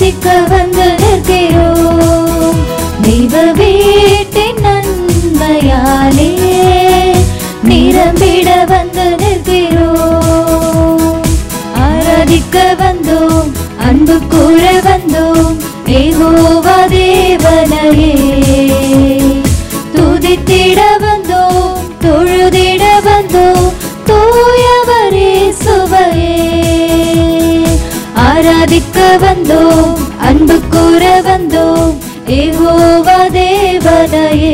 ஆராதிக்க வந்து நிற்கிறோம் தெய்வ வீட்டின் நன்மையாலே நிரம்பிட வந்து நிற்கிறோம் ஆராதிக்க வந்தோம் அன்பு கூற வந்தோம் ஏகோவா தேவனையே துதித்திட வந்தோம் தொழுதிட வந்தோம் தூயவரே சுவையே ஆராதிக்க வந்தோம் அன்பு கூற வந்தோம் ஏகோவா தேவனையே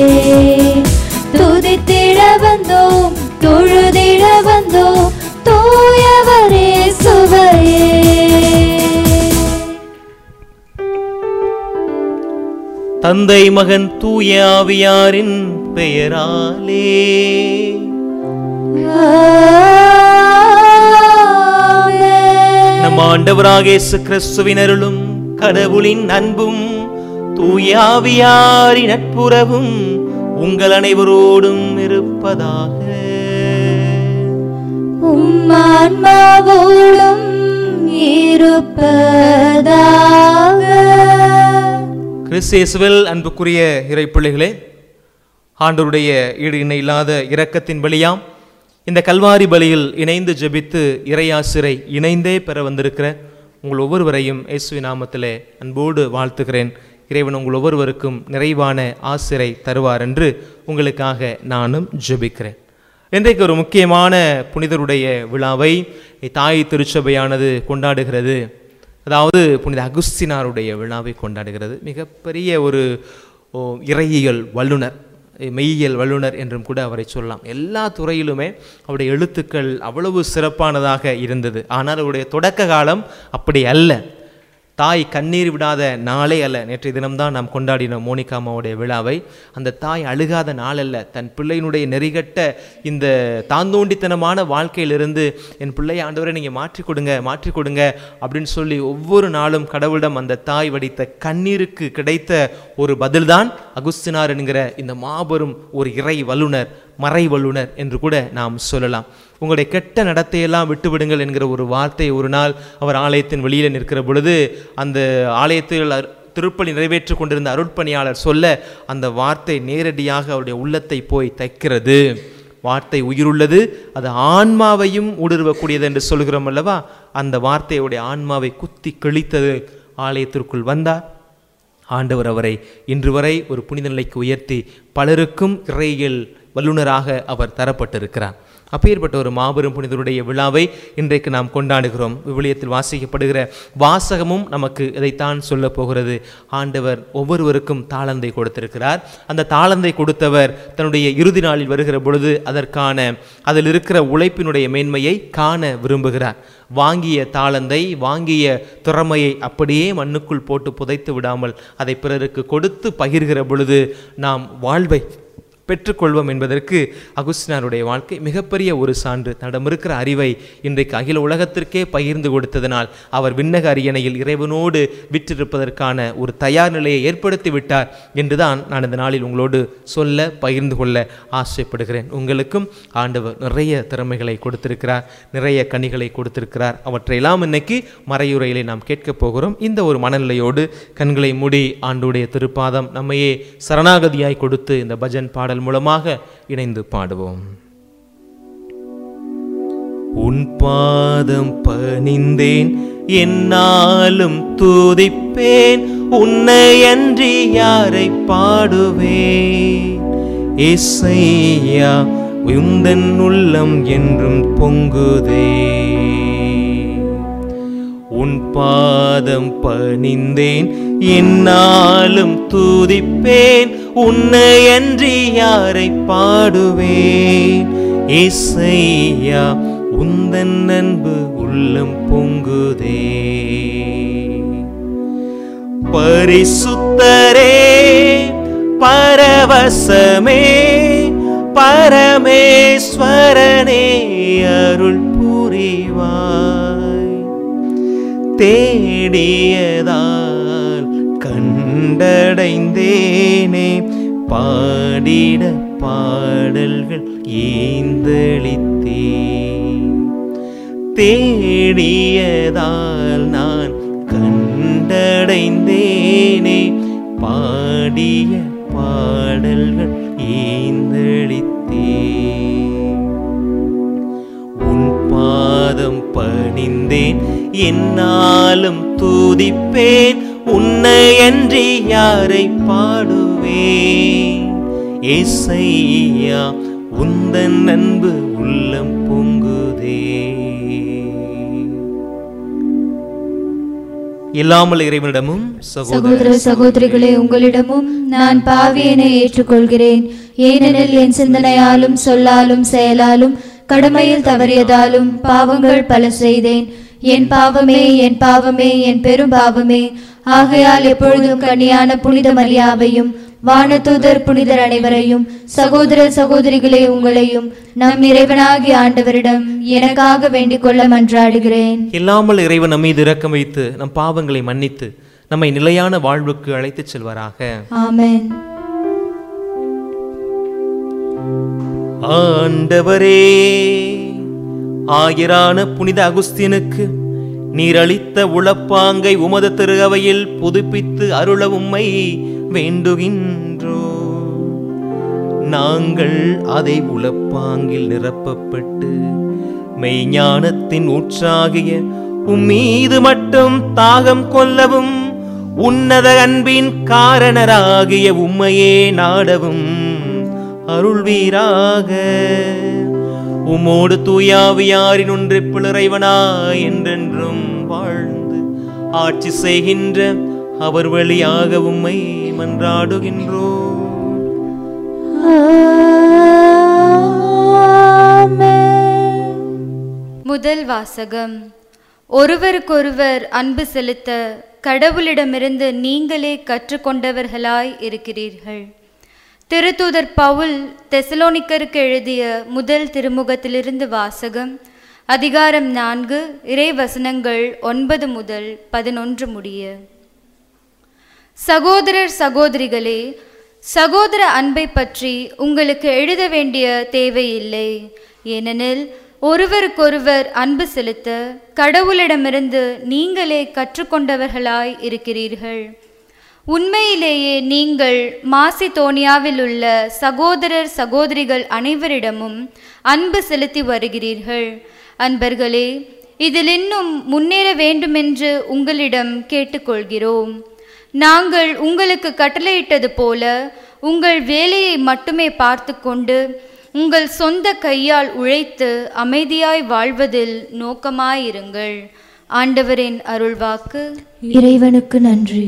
துதித்திட வந்தோம் தொழுதிட வந்தோம் தூயவரே சுவையே தந்தை மகன் தூய ஆவியாரின் பெயராலே ஆமென். நம் ஆண்டவராக இயேசு கிறிஸ்துவின் அருளும் கடவுளின் அன்பும் தூய ஆவியாரின் நட்புறவும் உங்கள் அனைவரோடும் இருப்பதாக உம் ஆன்மாவோடும் இருப்பதாக கிறிஸ்தேசுவில் அன்புக்குரிய இறைப்பிள்ளைகளே ஆண்டவருடைய ஈடு இணை இல்லாத இரக்கத்தின் பலியாம் இந்த கல்வாரி பலியில் இணைந்து ஜெபித்து இறையாசிரை இணைந்தே பெற வந்திருக்கிற உங்கள் ஒவ்வொருவரையும் இயேசுவின் நாமத்திலே அன்போடு வாழ்த்துகிறேன் இறைவன் உங்கள் ஒவ்வொருவருக்கும் நிறைவான ஆசிரை தருவார் என்று உங்களுக்காக நானும் ஜெபிக்கிறேன் இன்றைக்கு ஒரு முக்கியமான புனிதருடைய விழாவை தாய் திருச்சபையானது கொண்டாடுகிறது அதாவது புனித அகுஸ்தினாருடைய விழாவை கொண்டாடுகிறது மிகப்பெரிய ஒரு ஓ, இறையியல் வல்லுனர் மெய்யியல் வல்லுனர் என்றும் கூட அவரை சொல்லலாம் எல்லா துறையிலுமே அவருடைய எழுத்துக்கள் அவ்வளவு சிறப்பானதாக இருந்தது ஆனால் அவருடைய தொடக்க காலம் அப்படி அல்ல தாய் கண்ணீர் விடாத நாளே அல்ல நேற்றைய தினம்தான் நாம் கொண்டாடினோம் மோனிகா அம்மாவுடைய விழாவை அந்த தாய் அழுகாத நாள் அல்ல தன் பிள்ளையினுடைய நெறிகட்ட இந்த தாந்தோண்டித்தனமான வாழ்க்கையிலிருந்து என் பிள்ளையை ஆண்டவரை நீங்கள் மாற்றி கொடுங்க மாற்றி கொடுங்க அப்படின்னு சொல்லி ஒவ்வொரு நாளும் கடவுளிடம் அந்த தாய் வடித்த கண்ணீருக்கு கிடைத்த ஒரு பதில்தான் அகுஸ்தினார் என்கிற இந்த மாபெரும் ஒரு இறை வல்லுனர் மறை வல்லுனர் என்று கூட நாம் சொல்லலாம் உங்களுடைய கெட்ட நடத்தையெல்லாம் விட்டுவிடுங்கள் என்கிற ஒரு வார்த்தை ஒரு நாள் அவர் ஆலயத்தின் வெளியில் நிற்கிற பொழுது அந்த ஆலயத்தில் அரு- திருப்பலி நிறைவேற்றி கொண்டிருந்த அருட்பணியாளர் சொல்ல அந்த வார்த்தை நேரடியாக அவருடைய உள்ளத்தை போய் தைக்கிறது வார்த்தை உயிருள்ளது அது ஆன்மாவையும் ஊடுருவக்கூடியது என்று சொல்கிறோம் அல்லவா அந்த வார்த்தையுடைய ஆன்மாவை குத்தி கிழித்தது ஆலயத்திற்குள் வந்தார் ஆண்டவர் அவரை இன்று வரை ஒரு புனித நிலைக்கு உயர்த்தி பலருக்கும் இறையியல் வல்லுனராக அவர் தரப்பட்டிருக்கிறார் அப்பேற்பட்ட ஒரு மாபெரும் புனிதருடைய விழாவை இன்றைக்கு நாம் கொண்டாடுகிறோம் விவிலியத்தில் வாசிக்கப்படுகிற வாசகமும் நமக்கு இதைத்தான் சொல்லப் போகிறது ஆண்டவர் ஒவ்வொருவருக்கும் தாளந்தை கொடுத்திருக்கிறார் அந்த தாளந்தை கொடுத்தவர் தன்னுடைய இறுதி நாளில் வருகிற பொழுது அதற்கான அதில் இருக்கிற உழைப்பினுடைய மேன்மையை காண விரும்புகிறார் வாங்கிய தாளந்தை வாங்கிய திறமையை அப்படியே மண்ணுக்குள் போட்டு புதைத்து விடாமல் அதை பிறருக்கு கொடுத்து பகிர்கிற பொழுது நாம் வாழ்வை பெற்றுக்கொள்வோம் என்பதற்கு அகுஸ்தினாருடைய வாழ்க்கை மிகப்பெரிய ஒரு சான்று தன்னிடம் இருக்கிற அறிவை இன்றைக்கு அகில உலகத்திற்கே பகிர்ந்து கொடுத்ததனால் அவர் விண்ணக அரியணையில் இறைவனோடு விற்றிருப்பதற்கான ஒரு தயார் நிலையை ஏற்படுத்தி விட்டார் என்றுதான் நான் இந்த நாளில் உங்களோடு சொல்ல பகிர்ந்து கொள்ள ஆசைப்படுகிறேன் உங்களுக்கும் ஆண்டவர் நிறைய திறமைகளை கொடுத்திருக்கிறார் நிறைய கனிகளை கொடுத்திருக்கிறார் அவற்றையெல்லாம் இன்னைக்கு மறையுறையிலே நாம் கேட்கப் போகிறோம் இந்த ஒரு மனநிலையோடு கண்களை மூடி ஆண்டுடைய திருப்பாதம் நம்மையே சரணாகதியாய் கொடுத்து இந்த பஜன் பாடல் மூலமாக இணைந்து பாடுவோம் உன் பாதம் பணிந்தேன் என்னாலும் துதிப்பேன் உன்னை அன்றி யாரை பாடுவேன் இசையா உந்தன் உள்ளம் என்றும் பொங்குதே உன் பாதம் பணிந்தேன் என்னாலும் துதிப்பேன் உன்னை அன்றி யாரை பாடுவேன் இசையா உந்தன் அன்பு உள்ளம் பொங்குதே பரிசுத்தரே பரவசமே பரமேஸ்வரனே அருள் புரிவாய் தேடியதால் கண்டடைந்தேனே பாடிட பாடல்கள் ஏந்தளித்தே தேடியதால் நான் கண்டடைந்தேனே அடைந்தேனே பாடிய பாடல்கள் ஈந்தளித்தே உன் பாதம் பணிந்தேன் என்னாலும் தூதிப்பேன் உன்னை அன்றி யாரை பாடுவேன் ஏசையா உந்தன் அன்பு உள்ளம் பொங்குதே இல்லாமல் இறைவனிடமும் சகோதர சகோதர சகோதரிகளே உங்களிடமும் நான் பாவியனை ஏற்றுக்கொள்கிறேன் ஏனெனில் என் சிந்தனையாலும் சொல்லாலும் செயலாலும் கடமையில் தவறியதாலும் பாவங்கள் பல செய்தேன் என் பாவமே என் பாவமே என் பெரும் பாவமே ஆகையால் எப்பொழுதும் கன்னியான புனித மரியாவையும் வானதூதர் புனிதர் அனைவரையும் சகோதர சகோதரிகளே உங்களையும் நம் இறைவனாகிய ஆண்டவரிடம் எனக்காக வேண்டிக் கொள்ள மன்றாடுகிறேன் இல்லாமல் இறைவன் நம் மீது இரக்கம் வைத்து நம் பாவங்களை மன்னித்து நம்மை நிலையான வாழ்வுக்கு அழைத்துச் செல்வாராக ஆமென் ஆண்டவரே ஆயிரான புனித அகுஸ்தினுக்கு நீர் அளித்த உளப்பாங்கை உமது திரு அவையில் புதுப்பித்து அருள உம்மை வேண்டுகின்றோ நாங்கள் அதை உளப்பாங்கில் நிரப்பப்பட்டு மெய்ஞானத்தின் ஊற்றாகிய உம்மீது மட்டும் தாகம் கொள்ளவும் உன்னத அன்பின் காரணராகிய உம்மையே நாடவும் அருள்வீராக உம்மோடு தூயாவியாரின் ஒன்று பிளறைவனா என்றென்றும் வாழ்ந்து ஆட்சி செய்கின்ற அவர் வழியாக உம்மை மன்றாடுகின்றோம் முதல் வாசகம் ஒருவருக்கொருவர் அன்பு செலுத்த கடவுளிடமிருந்து நீங்களே கற்றுக்கொண்டவர்களாய் இருக்கிறீர்கள் திருத்தூதர் பவுல் தெசலோனிக்கருக்கு எழுதிய முதல் திருமுகத்திலிருந்து வாசகம் அதிகாரம் நான்கு இறைவசனங்கள் ஒன்பது முதல் பதினொன்று முடிய சகோதரர் சகோதரிகளே சகோதர அன்பை பற்றி உங்களுக்கு எழுத வேண்டிய தேவையில்லை ஏனெனில் ஒருவருக்கொருவர் அன்பு செலுத்த கடவுளிடமிருந்து நீங்களே கற்றுக்கொண்டவர்களாய் இருக்கிறீர்கள் உண்மையிலேயே நீங்கள் மாசிதோனியாவில் உள்ள சகோதரர் சகோதரிகள் அனைவரிடமும் அன்பு செலுத்தி வருகிறீர்கள் அன்பர்களே இதில் இன்னும் முன்னேற வேண்டுமென்று உங்களிடம் கேட்டுக்கொள்கிறோம் நாங்கள் உங்களுக்கு கட்டளையிட்டது போல உங்கள் வேலையை மட்டுமே பார்த்து கொண்டு உங்கள் சொந்த கையால் உழைத்து அமைதியாய் வாழ்வதில் நோக்கமாயிருங்கள் ஆண்டவரின் அருள்வாக்கு இறைவனுக்கு நன்றி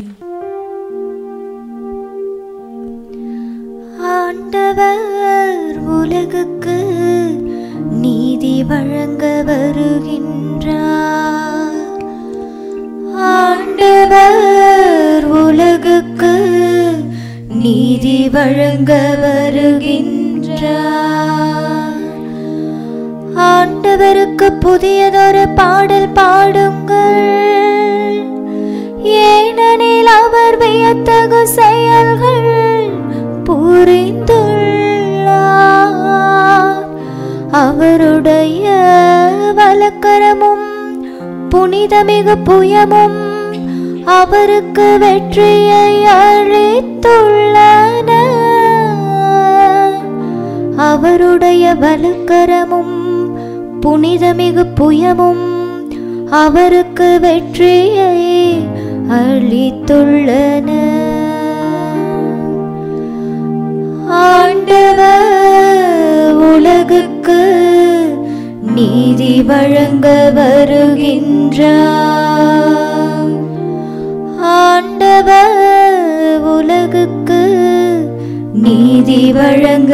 ஆண்டவர் உலகுக்கு நீதி வழங்க வருகின்றார் ஆண்டவர் உலகுக்கு நீதி வழங்க வருகின்றார் ஆண்டவருக்கு புதியதொரு பாடல் பாடுங்கள் ஏனெனில் அவர் வியத்தகு செயல்கள் புரிந்துள்ளார் அவருடைய வலக்கரமும் புனிதமிகு புயமும் அவருக்கு வெற்றியை அளித்துள்ளன அவருடைய வலக்கரமும் புனிதமிகு புயமும் அவருக்கு வெற்றியை அளித்துள்ளன ஆண்டவர் உலகுக்கு நீதி வழங்க வருகின்றார் ஆண்டவர் உலகுக்கு நீதி வழங்க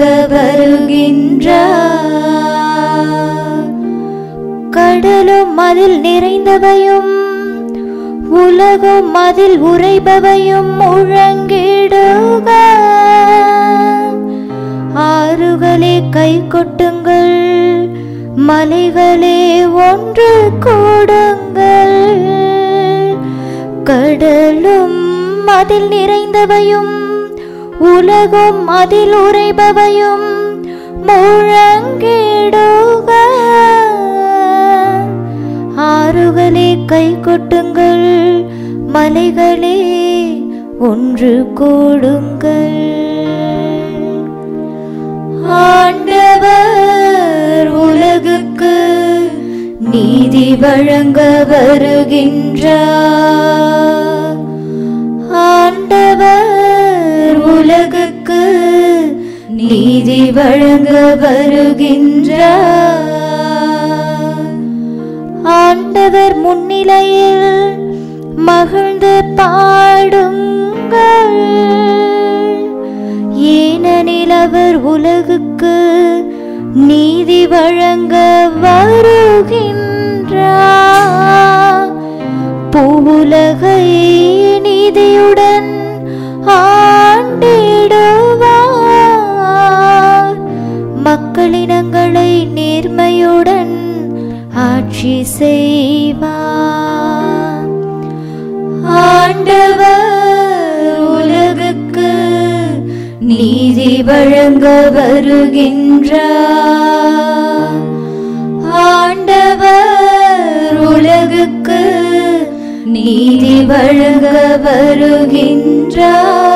வருகின்றார் கடலும் அதில் நிறைந்தவையும் உலகும் அதில் உறைபவையும் முழங்கிடுக ஆறுகளே கை கொட்டுங்கள் மலைகளே ஒன்று கூடுங்கள் கடலும் அதில் நிறைந்தவையும் உலகும் அதில் உறைபவையும் முழங்கிடுக ஆறுகளே கை கொட்டுங்கள் மலைகளே ஒன்று கூடுங்கள் ஆண்டவர் உலகுக்கு நீதி வழங்க வருகின்றார் ஆண்டவர் உலகுக்கு நீதி வழங்க வருகின்றார் ஆண்டவர் முன்னிலையில் மகிழ்ந்து பாடுங்கள் ஏனெனில் அவர் உலகுக்கு நீதி வழங்க வருகின்றார் பூவுலகை நீதியுடன் ஆண்டிடுவார் மக்களினங்களை நேர்மையுடன் ஆட்சி செய்வார் ஆண்டவர் உலகுக்கு நீதி வழங்க வருகின்றார் ஆண்டவர் உலகுக்கு நீதி வழங்க வருகின்றார்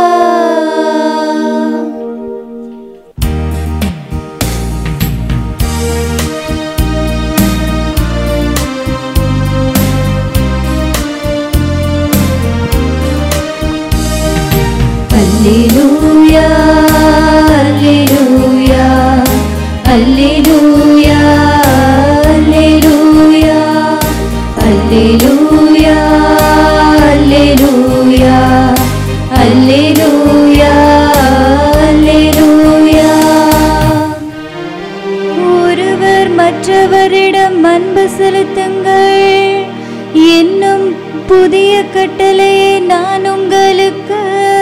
அல்லேலூயா அல்லேலூயா அல்லேலூயா அல்லேலூயா அல்லேலூயா அல்லேலூயா அல்லேலூயா அல்லேலூயா ஒருவர் மற்றவரிடம் அன்பு செலுத்துங்கள் என்னும் புதிய கட்டளையை நான் உங்களுக்கு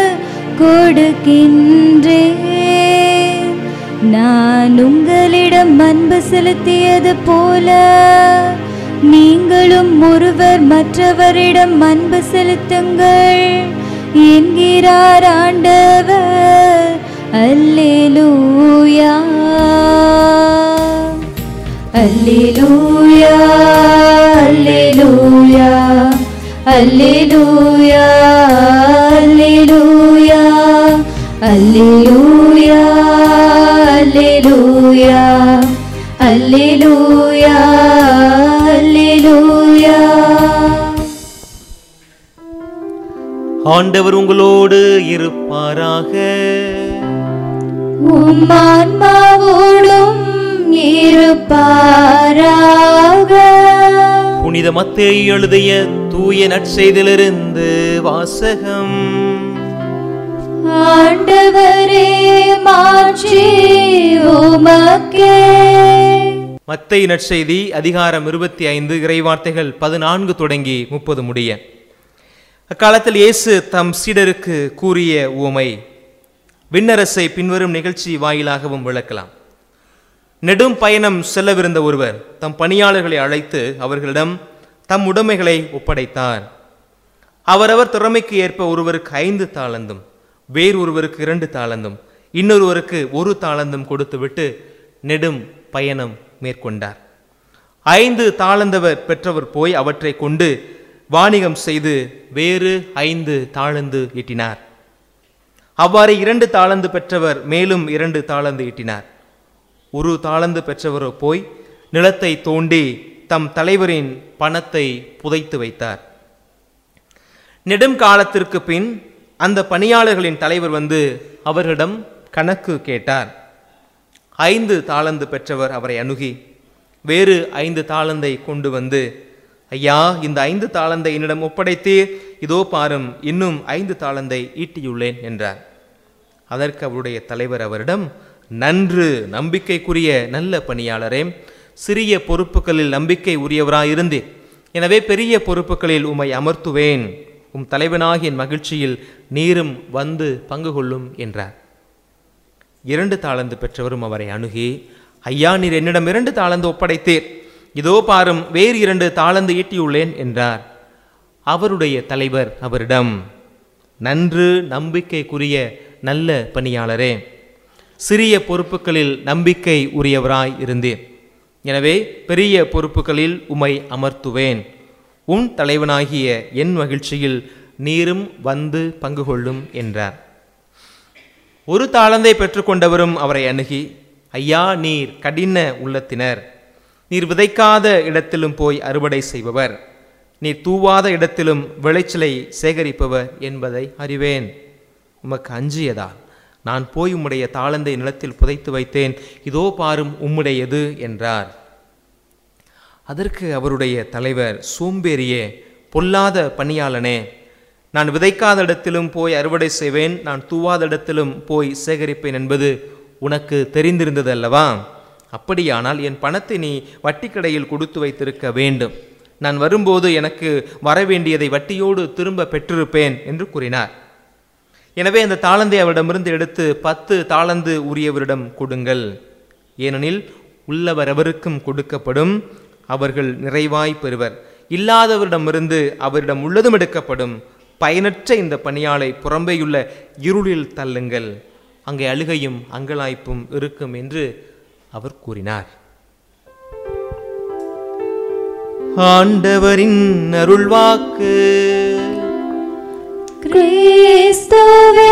கொடுக்கின்றேன் நான் உங்களிடம் அன்பு செலுத்தியது போல நீங்களும் ஒருவர் மற்றவரிடம் அன்பு செலுத்துங்கள் என்கிறார் ஆண்டவர் அல்லேலூயா அல்லேலூயா அல்லேலூயா அல்லேலூயா அல்லேலூயா அல்லேலூயா அல்லேலூயா அல்லேலூயா அல்லேலூயா ஆண்டவர் உங்களோடு இருப்பாராக உம்மான்மாவோடும் இருப்பாராக புனித மத்தேயு எழுதிய தூய நற்செய்திலிருந்து வாசகம் ஆண்டவரே மாற்றி உமக்கே மத்தேயு நற்செய்தி அதிகாரம் இருபத்தி ஐந்து இறைவார்த்தைகள் பதினான்கு தொடங்கி முப்பது முடிய அக்காலத்தில் இயேசு தம் சீடருக்கு கூறிய உவமை விண்ணரசை பின்வரும் நிகழ்ச்சி வாயிலாகவும் விளக்கலாம் நெடும் பயணம் செல்லவிருந்த ஒருவர் தம் பணியாளர்களை அழைத்து அவர்களிடம் தம் உடைமைகளை ஒப்படைத்தார் அவரவர் திறமைக்கு ஏற்ப ஒருவருக்கு ஐந்து தாளந்தும் வேறு ஒருவருக்கு இரண்டு தாளந்தும் இன்னொருவருக்கு ஒரு தாளந்தும் கொடுத்துவிட்டு நெடும் பயணம் மேற்கொண்டார் ஐந்து தாளந்தவர் பெற்றவர் போய் அவற்றை கொண்டு வாணிகம் செய்து வேறு ஐந்து தாளந்து ஈட்டினார் அவ்வாறு இரண்டு தாளந்து பெற்றவர் மேலும் இரண்டு தாளந்து ஈட்டினார் ஒரு தாளந்து பெற்றவரோ போய் நிலத்தை தோண்டி தம் தலைவரின் பணத்தை புதைத்து வைத்தார் நெடும் காலத்திற்கு பின் அந்த பணியாளர்களின் தலைவர் வந்து அவர்களிடம் கணக்கு கேட்டார் ஐந்து தாளந்து பெற்றவர் அவரை அணுகி வேறு ஐந்து தாளந்தை கொண்டு வந்து ஐயா இந்த ஐந்து தாளந்தை என்னிடம் ஒப்படைத்தீர் இதோ பாரும் இன்னும் ஐந்து தாளந்தை ஈட்டியுள்ளேன் என்றார் அதற்கு அவருடைய தலைவர் அவரிடம் நன்று நம்பிக்கைக்குரிய நல்ல பணியாளரே சிறிய பொறுப்புகளில் நம்பிக்கை உரியவராயிருந்தேன் எனவே பெரிய பொறுப்புகளில் உம்மை அமர்த்துவேன் உம் தலைவனாகிய என் மகிழ்ச்சியில் நீரும் வந்து பங்கு கொள்ளும் என்றார் இரண்டு தாளந்து பெற்றவரும் அவரை அணுகி ஐயா நீர் என்னிடம் இரண்டு தாளந்து ஒப்படைத்தீர் இதோ பாரும் வேறு இரண்டு தாளந்து ஈட்டியுள்ளேன் என்றார் அவருடைய தலைவர் அவரிடம் நன்று நம்பிக்கைக்குரிய நல்ல பணியாளரே சிறிய பொறுப்புகளில் நம்பிக்கை உரியவராய் இருந்தேன் எனவே பெரிய பொறுப்புகளில் உம்மை அமர்த்துவேன் உன் தலைவனாகிய என் மகிழ்ச்சியில் நீரும் வந்து பங்கு கொள்ளும் என்றார் ஒரு தாளந்தை பெற்றுக்கொண்டவரும் அவரை அணுகி ஐயா நீர் கடின உள்ளத்தினர் நீர் விதைக்காத இடத்திலும் போய் அறுவடை செய்பவர் நீர் தூவாத இடத்திலும் விளைச்சலை சேகரிப்பவர் என்பதை அறிவேன் உமக்கு அஞ்சியதால் நான் போய் உம்முடைய தாளந்தை நிலத்தில் புதைத்து வைத்தேன் இதோ பாரும் உம்முடையது என்றார் அதற்கு அவருடைய தலைவர் சோம்பேறியே பொல்லாத பணியாளனே நான் விதைக்காத இடத்திலும் போய் அறுவடை செய்வேன் நான் தூவாத இடத்திலும் போய் சேகரிப்பேன் என்பது உனக்கு தெரிந்திருந்தது அல்லவா அப்படியானால் என் பணத்தை நீ வட்டிக்கடையில் கொடுத்து வைத்திருக்க வேண்டும் நான் வரும்போது எனக்கு வரவேண்டியதை வட்டியோடு திரும்ப பெற்றிருப்பேன் என்று கூறினார் எனவே அந்த தாளந்தை அவரிடமிருந்து எடுத்து பத்து தாளந்து உரியவரிடம் கொடுங்கள் ஏனெனில் உள்ளவர் எவருக்கும் கொடுக்கப்படும் அவர்கள் நிறைவாய் பெறுவர் இல்லாதவரிடமிருந்து அவரிடம் உள்ளதும் எடுக்கப்படும் பயனற்ற இந்த பணியாளை புறம்பேயுள்ள இருளில் தள்ளுங்கள் அங்கே அழுகையும் அங்கலாய்ப்பும் இருக்கும் என்று அவர் கூறினார் ஆண்டவரின் அருள்வாக்கு கிறிஸ்துவே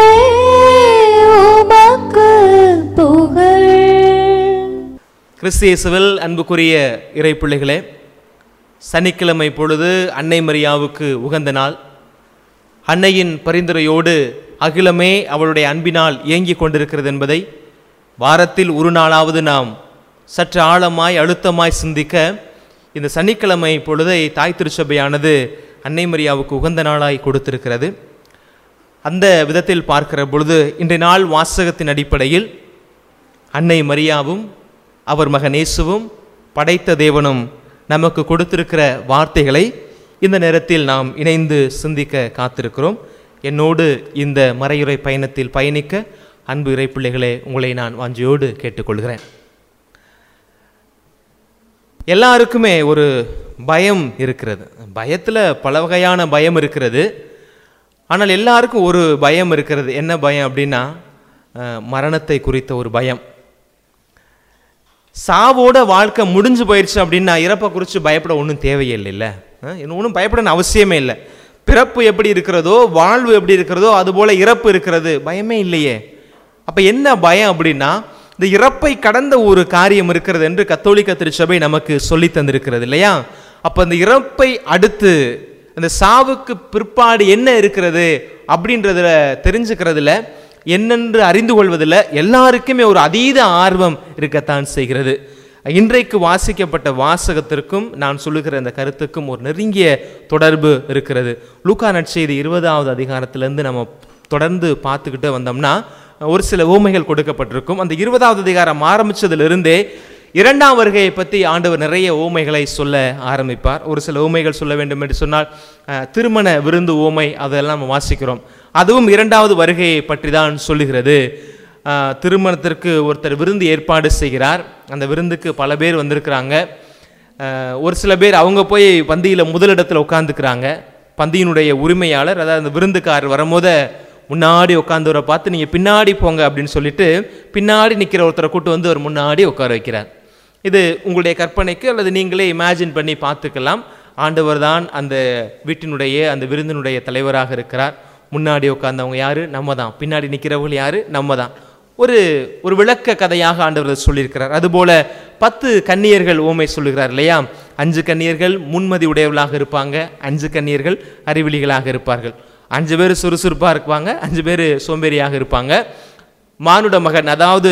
உமக்கு புகழ் கிறிஸ்தியேசுவில் அன்புக்குரிய இறை பிள்ளைகளே சனிக்கிழமை பொழுது அன்னை மரியாவுக்கு உகந்த நாள் அன்னையின் பரிந்துரையோடு அகிலமே அவளுடைய அன்பினால் இயங்கிக் கொண்டிருக்கிறது என்பதை வாரத்தில் ஒரு நாளாவது நாம் சற்று ஆழமாய் அழுத்தமாய் சிந்திக்க இந்த சனிக்கிழமை பொழுதை தாய் திருச்சபையானது அன்னை மரியாவுக்கு உகந்த நாளாய் கொடுத்திருக்கிறது அந்த விதத்தில் பார்க்கிற பொழுது இன்றைய நாள் வாசகத்தின் அடிப்படையில் அன்னை மரியாவும் அவர் மகன் இயேசுவும் படைத்த தேவனும் நமக்கு கொடுத்திருக்கிற வார்த்தைகளை இந்த நேரத்தில் நாம் இணைந்து சிந்திக்க காத்திருக்கிறோம் என்னோடு இந்த மறையுறை பயணத்தில் பயணிக்க அன்பு இறை பிள்ளைகளே உங்களை நான் வாஞ்சியோடு கேட்டுக்கொள்கிறேன் எல்லாருக்குமே ஒரு பயம் இருக்கிறது பயத்தில் பல வகையான பயம் இருக்கிறது ஆனால் எல்லாருக்கும் ஒரு பயம் இருக்கிறது என்ன பயம் அப்படின்னா அஹ், மரணத்தை குறித்த ஒரு பயம் சாவோட வாழ்க்கை முடிஞ்சு போயிடுச்சு அப்படின்னா இறப்பை குறித்து பயப்பட ஒன்றும் தேவையில்லை இல்லை ஒன்றும் பயப்படணும் அவசியமே இல்லை பிறப்பு எப்படி இருக்கிறதோ வாழ்வு எப்படி இருக்கிறதோ அதுபோல் இறப்பு இருக்கிறது பயமே இல்லையே அப்போ என்ன பயம் அப்படின்னா இந்த இறப்பை கடந்த ஒரு காரியம் இருக்கிறது என்று கத்தோலிக்க திருச்சபை நமக்கு சொல்லி தந்திருக்கிறது இல்லையா அப்போ அந்த இறப்பை அடுத்து அந்த சாவுக்கு பிற்பாடு என்ன இருக்கிறது அப்படின்றதுல தெரிஞ்சுக்கிறதுல என்னென்று அறிந்து கொள்வதில் எல்லாருக்குமே ஒரு அதீத ஆர்வம் இருக்கத்தான் செய்கிறது இன்றைக்கு வாசிக்கப்பட்ட வாசகத்திற்கும் நான் சொல்லுகிற இந்த கருத்துக்கும் ஒரு நெருங்கிய தொடர்பு இருக்கிறது லூக்கா நற்செய்தி இருபதாவது அதிகாரத்திலேருந்து நம்ம தொடர்ந்து பார்த்துக்கிட்டு வந்தோம்னா ஒரு சில ஊமைகள் கொடுக்கப்பட்டிருக்கும் அந்த இருபதாவது அதிகாரம் ஆரம்பிச்சதிலிருந்தே இரண்டாம் வருகையை பற்றி ஆண்டவர் நிறைய ஊமைகளை சொல்ல ஆரம்பிப்பார் ஒரு சில ஊமைகள் சொல்ல வேண்டும் என்று சொன்னால் அஹ், திருமண விருந்து ஊமை அதெல்லாம் நம்ம வாசிக்கிறோம் அதுவும் இரண்டாவது வருகையை பற்றி தான் சொல்லுகிறது அஹ், திருமணத்திற்கு ஒருத்தர் விருந்து ஏற்பாடு செய்கிறார் அந்த விருந்துக்கு பல பேர் வந்திருக்கிறாங்க அஹ், ஒரு சில பேர் அவங்க போய் பந்தியில் முதலிடத்தில் உட்காந்துக்கிறாங்க பந்தியினுடைய உரிமையாளர் அதாவது அந்த விருந்துக்காரர் வரும்போது முன்னாடி உட்காந்தவரை பார்த்து நீங்கள் பின்னாடி போங்க அப்படின்னு சொல்லிட்டு பின்னாடி நிற்கிற ஒருத்தரை கூட்டு வந்து அவர் முன்னாடி உட்கார வைக்கிறார் இது உங்களுடைய கற்பனைக்கு அல்லது நீங்களே இமேஜின் பண்ணி பார்த்துக்கலாம் ஆண்டவர் தான் அந்த வீட்டினுடைய அந்த விருந்தினுடைய தலைவராக இருக்கிறார் முன்னாடி உட்கார்ந்தவங்க யாரு நம்ம தான் பின்னாடி நிற்கிறவங்க யாரு நம்ம தான் ஒரு ஒரு விளக்க கதையாக ஆண்டவர் சொல்லியிருக்கிறார் அதுபோல பத்து கன்னியர்கள் ஓமை சொல்லுகிறார் இல்லையா அஞ்சு கன்னியர்கள் முன்மதி உடையவர்களாக இருப்பாங்க அஞ்சு கன்னியர்கள் அறிவிலிகளாக இருப்பார்கள் அஞ்சு பேர் சுறுசுறுப்பாக இருப்பாங்க அஞ்சு பேர் சோம்பேறியாக இருப்பாங்க மானுட மகன் அதாவது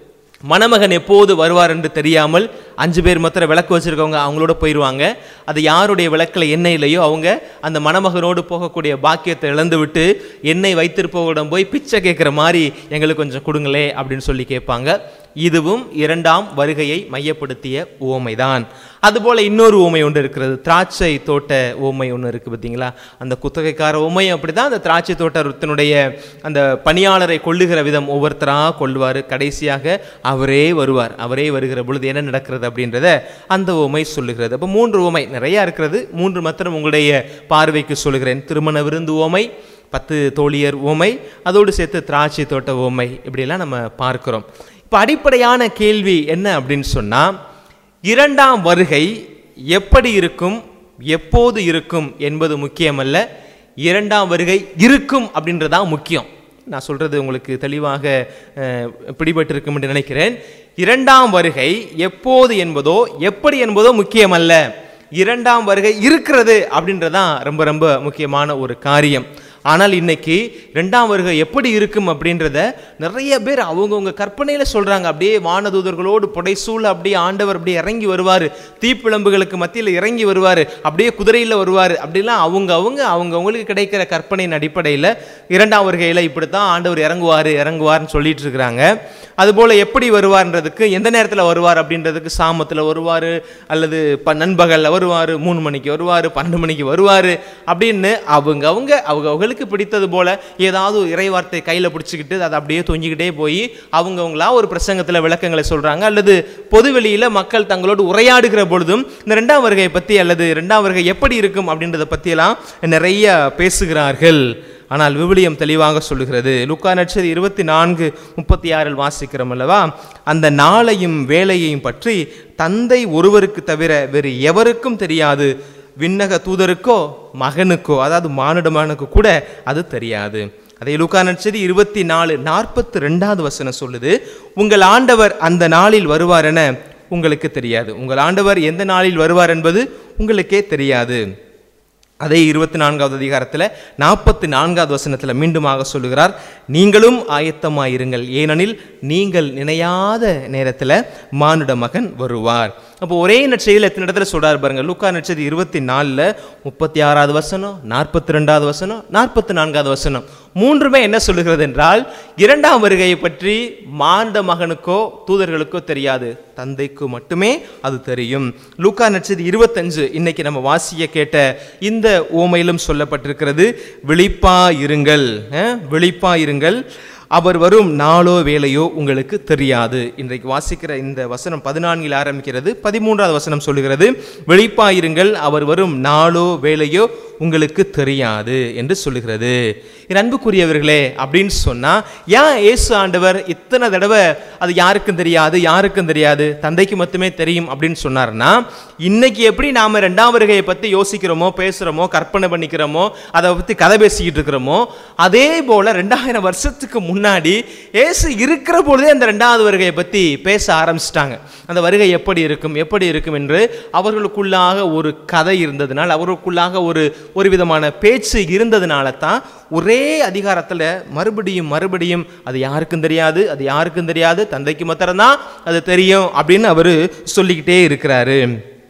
மணமகன் எப்போது வருவார் என்று தெரியாமல் அஞ்சு பேர் மாத்திரம் விளக்கு வச்சிருக்கவங்க அவங்களோட போயிடுவாங்க அது யாருடைய விளக்கில் எண்ணெய் இல்லையோ அவங்க அந்த மணமகனோடு போகக்கூடிய பாக்கியத்தை இழந்து விட்டு எண்ணெய் வைத்திருப்பவரிடம் போய் பிச்சை கேட்குற மாதிரி எங்களுக்கு கொஞ்சம் கொடுங்களே அப்படின்னு சொல்லி கேட்பாங்க இதுவும் இரண்டாம் வருகையை மையப்படுத்திய ஓமைதான் அதுபோல இன்னொரு ஓமை ஒன்று இருக்கிறது திராட்சை தோட்ட ஓமை ஒன்று இருக்குது பார்த்தீங்களா அந்த குத்தகைக்கார ஓமையும் அப்படிதான் அந்த திராட்சை தோட்டத்தினுடைய அந்த பணியாளரை கொள்ளுகிற விதம் ஒவ்வொருத்தராக கொள்வார் கடைசியாக அவரே வருவார் அவரே வருகிற பொழுது என்ன நடக்கிறது அப்படின்றத அந்த ஓமை சொல்லுகிறது அப்போ மூன்று ஓமை நிறையா இருக்கிறது மூன்று மாத்திரம் உங்களுடைய பார்வைக்கு சொல்லுகிறேன் திருமண விருந்து ஓமை பத்து தோழியர் ஓமை அதோடு சேர்த்து திராட்சை தோட்ட ஓமை இப்படியெல்லாம் நம்ம பார்க்கிறோம் இப்போ அடிப்படையான கேள்வி என்ன அப்படின்னு சொன்னால் இரண்டாம் வருகை எப்படி இருக்கும் எப்போது இருக்கும் என்பது முக்கியமல்ல இரண்டாம் வருகை இருக்கும் அப்படின்றதான் முக்கியம் நான் சொல்றது உங்களுக்கு தெளிவாக அஹ், பிடிபட்டிருக்கும் என்று நினைக்கிறேன் இரண்டாம் வருகை எப்போது என்பதோ எப்படி என்பதோ முக்கியமல்ல இரண்டாம் வருகை இருக்கிறது அப்படின்றதான் ரொம்ப ரொம்ப முக்கியமான ஒரு காரியம் ஆனால் இன்னைக்கு இரண்டாம் வருகை எப்படி இருக்கும் அப்படின்றத நிறைய பேர் அவங்கவுங்க கற்பனையில சொல்றாங்க அப்படியே வானதூதர்களோடு புடைசூழ அப்படியே ஆண்டவர் அப்படியே இறங்கி வருவார் தீப்பிழம்புகளுக்கு மத்தியில் இறங்கி வருவார் அப்படியே குதிரையில் வருவார் அப்படிலாம் அவங்க அவங்க அவங்க அவங்களுக்கு கிடைக்கிற கற்பனையின் அடிப்படையில் இரண்டாம் வருகையில் இப்படித்தான் ஆண்டவர் இறங்குவார் இறங்குவார்னு சொல்லிட்டு இருக்கிறாங்க அதுபோல் எப்படி வருவார்ன்றதுக்கு எந்த நேரத்தில் வருவார் அப்படின்றதுக்கு சாமத்தில் வருவார் அல்லது ப நண்பகலில் வருவார் மூணு மணிக்கு வருவார் பன்னெண்டு மணிக்கு வருவார் அப்படின்னு அவங்க அவங்க அவங்க அவங்களுக்கு பிடித்தது போல ஏதாவது ஒரு இறைவார்த்தை கையில் பிடிச்சிக்கிட்டு அதை அப்படியே தொங்கிக்கிட்டே போய் அவங்கவுங்களா ஒரு பிரசங்கத்தில் விளக்கங்களை சொல்கிறாங்க அல்லது பொதுவெளியில் மக்கள் தங்களோடு உரையாடுகிற பொழுதும் இந்த ரெண்டாம் வருகையை பற்றி அல்லது ரெண்டாம் வருகை எப்படி இருக்கும் அப்படின்றத பற்றியெல்லாம் நிறைய பேசுகிறார்கள் ஆனால் விவிலியம் தெளிவாக சொல்லுகிறது லூக்கா நட்சதி இருபத்தி நான்கு முப்பத்தி ஆறில் வாசிக்கிறோம் அல்லவா அந்த நாளையும் வேலையையும் பற்றி தந்தை ஒருவருக்கு தவிர வேறு எவருக்கும் தெரியாது விண்ணக தூதருக்கோ மகனுக்கோ அதாவது மானிட மகனுக்கு கூட அது தெரியாது அதே லூக்கா நட்சதி இருபத்தி நாலு நாற்பத்தி ரெண்டாவது வசனம் சொல்லுது உங்கள் ஆண்டவர் அந்த நாளில் வருவார் என உங்களுக்கு தெரியாது உங்கள் ஆண்டவர் எந்த நாளில் வருவார் என்பது உங்களுக்கே தெரியாது அதே இருபத்தி நான்காவது அதிகாரத்தில் நாற்பத்தி நான்காவது வசனத்தில் மீண்டுமாக சொல்லுகிறார் நீங்களும் ஆயத்தமாயிருங்கள் ஏனெனில் நீங்கள் நினையாத நேரத்தில் மானுட மகன் வருவார் அப்போ ஒரே நற்செய்தியில் எத்தனை இடத்துல சொல்றாரு பாருங்க லூக்கா நட்சதி இருபத்தி நாலில் முப்பத்தி ஆறாவது வசனம் நாற்பத்தி ரெண்டாவது வசனம் நாற்பத்தி நான்காவது வசனம் மூன்றுமே என்ன சொல்லுகிறது என்றால் இரண்டாம் வருகையை பற்றி மாண்ட மகனுக்கோ தூதர்களுக்கோ தெரியாது தந்தைக்கு மட்டுமே அது தெரியும் லூக்கா நட்சதி இருபத்தஞ்சு இன்னைக்கு நம்ம வாசிய கேட்ட இந்த ஓமையிலும் சொல்லப்பட்டிருக்கிறது விழிப்பா இருங்கள் அஹ், விழிப்பா இருங்கள் அவர் வரும் நாளோ வேலையோ உங்களுக்கு தெரியாது இன்றைக்கு வாசிக்கிற இந்த வசனம் பதினான்கில் ஆரம்பிக்கிறது பதிமூன்றாவது வசனம் சொல்லுகிறது விழிப்பாயிருங்கள் அவர் வரும் நாளோ வேலையோ உங்களுக்கு தெரியாது என்று சொல்லுகிறது என் அன்புக்குரியவர்களே அப்படின்னு சொன்னா ஏன் இயேசு ஆண்டவர் இத்தனை தடவை அது யாருக்கும் தெரியாது யாருக்கும் தெரியாது தந்தைக்கு மட்டுமே தெரியும் அப்படின்னு சொன்னார்னா இன்னைக்கு எப்படி நாம ரெண்டாம் வருகையை பத்தி யோசிக்கிறோமோ பேசுறோமோ கற்பனை பண்ணிக்கிறோமோ அதை பத்தி கதை பேசிக்கிட்டு இருக்கிறோமோ அதே போல ரெண்டாயிரம் வருஷத்துக்கு முன்னாடி இயேசு இருக்கிற பொழுதே அந்த ரெண்டாவது வருகையை பத்தி பேச ஆரம்பிச்சிட்டாங்க அந்த வருகை எப்படி இருக்கும் எப்படி இருக்கும் என்று அவர்களுக்குள்ளாக ஒரு கதை இருந்ததுனால் அவர்களுக்குள்ளாக ஒரு ஒரு விதமான பேச்சு இருந்ததுனால தான் ஒரே அதிகாரத்தில் மறுபடியும் மறுபடியும் அது யாருக்கும் தெரியாது அது யாருக்கும் தெரியாது தந்தைக்கு மாத்திரம்தான் அது தெரியும் அப்படின்னு அவர் சொல்லிக்கிட்டே இருக்கிறாரு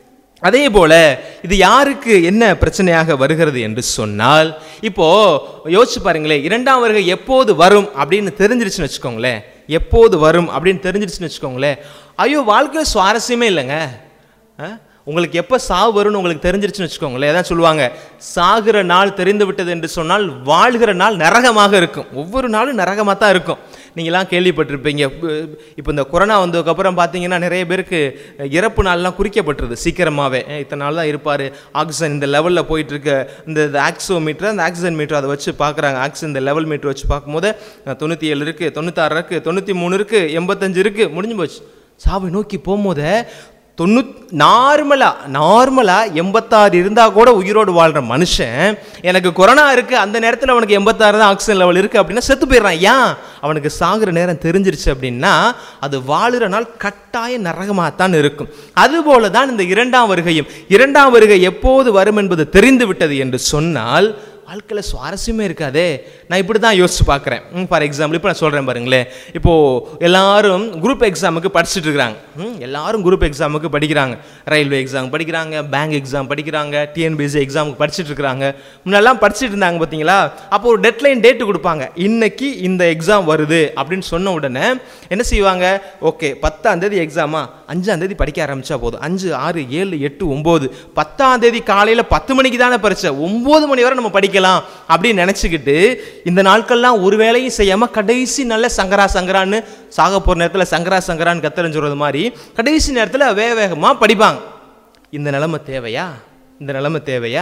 அதே போல இது யாருக்கு என்ன பிரச்சனையாக வருகிறது என்று சொன்னால் இப்போ யோசிச்சு பாருங்களேன் இரண்டாம் வருகை எப்போது வரும் அப்படின்னு தெரிஞ்சிருச்சுன்னு வச்சுக்கோங்களேன் எப்போது வரும் அப்படின்னு தெரிஞ்சிருச்சுன்னு வச்சுக்கோங்களேன் ஐயோ வாழ்க்கையில் சுவாரஸ்யமே இல்லைங்க ஆ? உங்களுக்கு எப்போ சாவு வரும்னு உங்களுக்கு தெரிஞ்சிருச்சுன்னு வச்சுக்கோங்களேன் அதான் சொல்லுவாங்க சாகிற நாள் தெரிந்து விட்டது என்று சொன்னால் வாழ்கிற நாள் நரகமாக இருக்கும் ஒவ்வொரு நாளும் நரகமாக தான் இருக்கும் நீங்களாம் கேள்விப்பட்டிருப்பீங்க இப்போ இந்த கொரோனா வந்ததுக்கப்புறம் பார்த்தீங்கன்னா நிறைய பேருக்கு இறப்பு நாள்லாம் குறிக்கப்பட்டிருது சீக்கிரமாகவே இத்தனை நாள் தான் இருப்பார் ஆக்சிஜன் இந்த லெவலில் போயிட்டு இருக்க இந்த ஆக்ஸோ மீட்டர் அந்த ஆக்சிஜன் மீட்டர் அதை வச்சு பார்க்குறாங்க ஆக்சிஜன் இந்த லெவல் மீட்டர் வச்சு பார்க்கும்போது அஹ், தொண்ணூற்றி ஏழு இருக்குது தொண்ணூத்தாறு இருக்குது தொண்ணூற்றி மூணு இருக்குது எண்பத்தஞ்சு இருக்குது முடிஞ்சு போச்சு சாவை நோக்கி போகும்போது தொண்ணூ நார்மலாக நார்மலாக எண்பத்தாறு இருந்தால் கூட உயிரோடு வாழ்கிற மனுஷன் எனக்கு கொரோனா இருக்குது அந்த நேரத்தில் அவனுக்கு எண்பத்தாறு தான் ஆக்சிஜன் லெவல் இருக்குது அப்படின்னா செத்து போயிடுறான் ஏன் அவனுக்கு சாகுற நேரம் தெரிஞ்சிருச்சு அப்படின்னா அது வாழுற நாள் கட்டாய நரகமாகத்தான் இருக்கும் அதுபோல தான் இந்த இரண்டாம் வருகையும் இரண்டாம் வருகை எப்போது வரும் என்பது தெரிந்து விட்டது என்று சொன்னால் வாழ்க்கையில் சுவாரஸ்யமே இருக்காதே நான் இப்படி தான் யோசிச்சு பார்க்குறேன் ஃபார் எக்ஸாம்பிள் இப்போ நான் சொல்கிறேன் பாருங்களேன் இப்போது எல்லாரும் குரூப் எக்ஸாமுக்கு படிச்சுட்டு இருக்கிறாங்க ம், எல்லாரும் குரூப் எக்ஸாமுக்கு படிக்கிறாங்க ரயில்வே எக்ஸாம் படிக்கிறாங்க பேங்க் எக்ஸாம் படிக்கிறாங்க டிஎன்பிஎஸ்சி எக்ஸாமுக்கு படிச்சுட்டு இருக்கிறாங்க முன்னெல்லாம் படிச்சுட்டு இருந்தாங்க பார்த்தீங்களா அப்போ ஒரு டெட்லைன் டேட்டு கொடுப்பாங்க இன்னைக்கு இந்த எக்ஸாம் வருது அப்படின்னு சொன்ன உடனே என்ன செய்வாங்க ஓகே பத்தாம் தேதி எக்ஸாமா அஞ்சாம் தேதி படிக்க ஆரம்பிச்சா போதும் அஞ்சு ஆறு ஏழு எட்டு ஒம்பது பத்தாம் தேதி காலையில் பத்து மணிக்கு தானே பரிச்சை ஒம்பது மணி வரை நம்ம படிக்கலாம் அப்படின்னு நினச்சிக்கிட்டு இந்த நாட்கள்லாம் ஒரு வேலையும் செய்யாமல் கடைசி நல்ல சங்கரா சங்கரான்னு சாக போகிற நேரத்தில் சங்கரா சங்கரான்னு கத்தறிஞ்சுறது மாதிரி கடைசி நேரத்தில் வேக வேகமாக படிப்பாங்க இந்த நிலைமை தேவையா இந்த நிலைமை தேவையா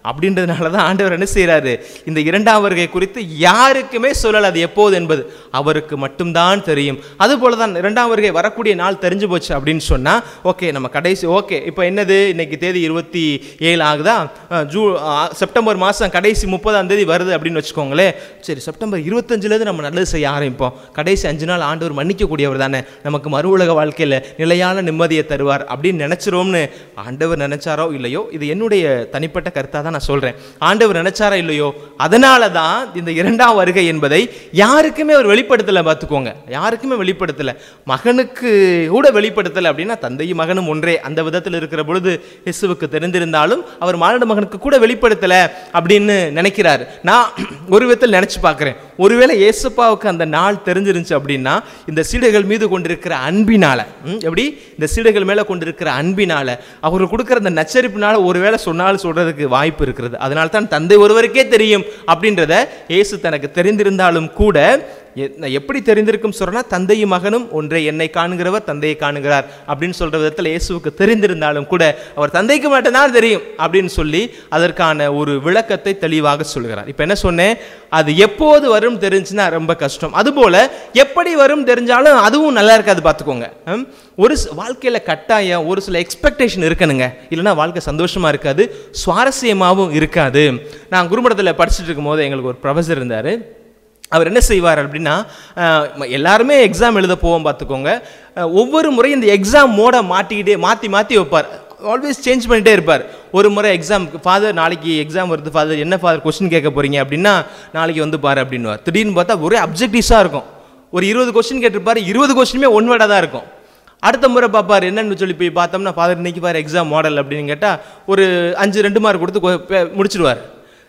அப்படின்றதுனால தான் ஆண்டவர் என்ன செய்கிறாரு இந்த இரண்டாம் வருகை குறித்து யாருக்குமே சொல்லலை அது எப்போது என்பது அவருக்கு மட்டும்தான் தெரியும் அதுபோல தான் இரண்டாம் வருகை வரக்கூடிய நாள் தெரிஞ்சு போச்சு அப்படின்னு சொன்னால் ஓகே நம்ம கடைசி ஓகே இப்போ என்னது இன்னைக்கு தேதி இருபத்தி ஏழு ஆகுதா அஹ், ஜூ அஹ், செப்டம்பர் மாதம் கடைசி முப்பதாம் தேதி வருது அப்படின்னு வச்சுக்கோங்களேன் சரி செப்டம்பர் இருபத்தஞ்சிலேருந்து நம்ம நல்லது செய்ய ஆரம்பிப்போம் கடைசி அஞ்சு நாள் ஆண்டவர் மன்னிக்கக்கூடியவர் தானே நமக்கு மறு உலக வாழ்க்கையில் நிலையான நிம்மதியை தருவார் அப்படின்னு நினச்சிரோம்னு ஆண்டவர் நினைச்சாரோ இல்லையோ இது என்னுடைய தனிப்பட்ட கருத்தாக தான் நான் சொல்கிறேன் ஆண்டவர் நினைச்சாரா இல்லையோ அதனால தான் இந்த இரண்டாம் வருகை என்பதை யாருக்குமே அவர் வெளிப்படுத்தலை பார்த்துக்கோங்க யாருக்குமே வெளிப்படுத்தலை மகனுக்கு கூட வெளிப்படுத்தலை அப்படின்னா தந்தையும் மகனும் ஒன்றே அந்த விதத்தில் இருக்கிற பொழுது இயேசுவுக்கு தெரிந்திருந்தாலும் அவர் மானிட மகனுக்கு கூட வெளிப்படுத்தலை அப்படின்னு நினைக்கிறாரு நான் ஒரு விதத்தில் நினச்சி பார்க்குறேன் ஒருவேளை இயேசுப்பாவுக்கு அந்த நாள் தெரிஞ்சிருந்துச்சு அப்படின்னா இந்த சீடைகள் மீது கொண்டிருக்கிற அன்பினால ம், எப்படி இந்த சீடைகள் மேலே கொண்டிருக்கிற அன்பினால அவர் கொடுக்குற அந்த நச்சரிப்பினால ஒருவேளை சொன்னாலும் சொல்றதுக்கு வாய்ப்பு இருக்கிறது அதனால தான் தந்தை ஒருவருக்கே தெரியும் அப்படின்றத இயேசு தனக்கு தெரிந்திருந்தாலும் கூட எ- நான் எப்படி தெரிந்திருக்கும் சொல்றேன்னா தந்தையும் மகனும் ஒன்றை என்னை காணுகிறவர் தந்தையை காணுகிறார் அப்படின்னு சொல்ற விதத்தில் இயேசுவுக்கு தெரிந்திருந்தாலும் கூட அவர் தந்தைக்கு மட்டும்தான் தெரியும் அப்படின்னு சொல்லி அதற்கான ஒரு விளக்கத்தை தெளிவாக சொல்கிறார் இப்போ என்ன சொன்னேன் அது எப்போது வரும் தெரிஞ்சுன்னா ரொம்ப கஷ்டம் அதுபோல எப்படி வரும் தெரிஞ்சாலும் அதுவும் நல்லா இருக்காது பார்த்துக்கோங்க ம்? ஒரு சி- வாழ்க்கையில கட்டாயம் ஒரு சில எக்ஸ்பெக்டேஷன் இருக்கணுங்க இல்லைன்னா வாழ்க்கை சந்தோஷமா இருக்காது சுவாரஸ்யமாகவும் இருக்காது நான் குருமடத்தில் படிச்சுட்டு இருக்கும்போது எங்களுக்கு ஒரு ப்ரொஃபஸர் இருந்தார் அவர் என்ன செய்வார் அப்படின்னா அஹ், ம- எல்லாருமே எக்ஸாம் எழுத போவோம் பார்த்துக்கோங்க அஹ், ஒவ்வொரு முறையும் இந்த எக்ஸாம் மோட மாட்டிக்கிட்டே மாற்றி மாற்றி வைப்பார் ஆல்வேஸ் சேஞ்ச் பண்ணிட்டே இருப்பார் ஒரு முறை எக்ஸாமுக்கு ஃபாதர் நாளைக்கு எக்ஸாம் வருது ஃபாதர் என்ன ஃபாதர் கொஸ்டின் கேட்க போறீங்க அப்படின்னா நாளைக்கு வந்து பாரு அப்படின்னுவார் திடீர்னு பார்த்தா ஒரே அப்ஜெக்டிவ்ஸாக இருக்கும் ஒரு இருபது கொஸ்டின் கேட்டிருப்பாரு இருபது கொஸ்டினுமே ஒன் வேர்டாக தான் இருக்கும் அடுத்த முறை பார்ப்பார் என்னன்னு சொல்லி போய் பார்த்தோம்னா ஃபாதர் இன்னைக்கு பாரு எக்ஸாம் மாடல் அப்படின்னு கேட்டால் ஒரு அஞ்சு ரெண்டு மார்க் கொடுத்து கொ- பே- முடிச்சிடுவார்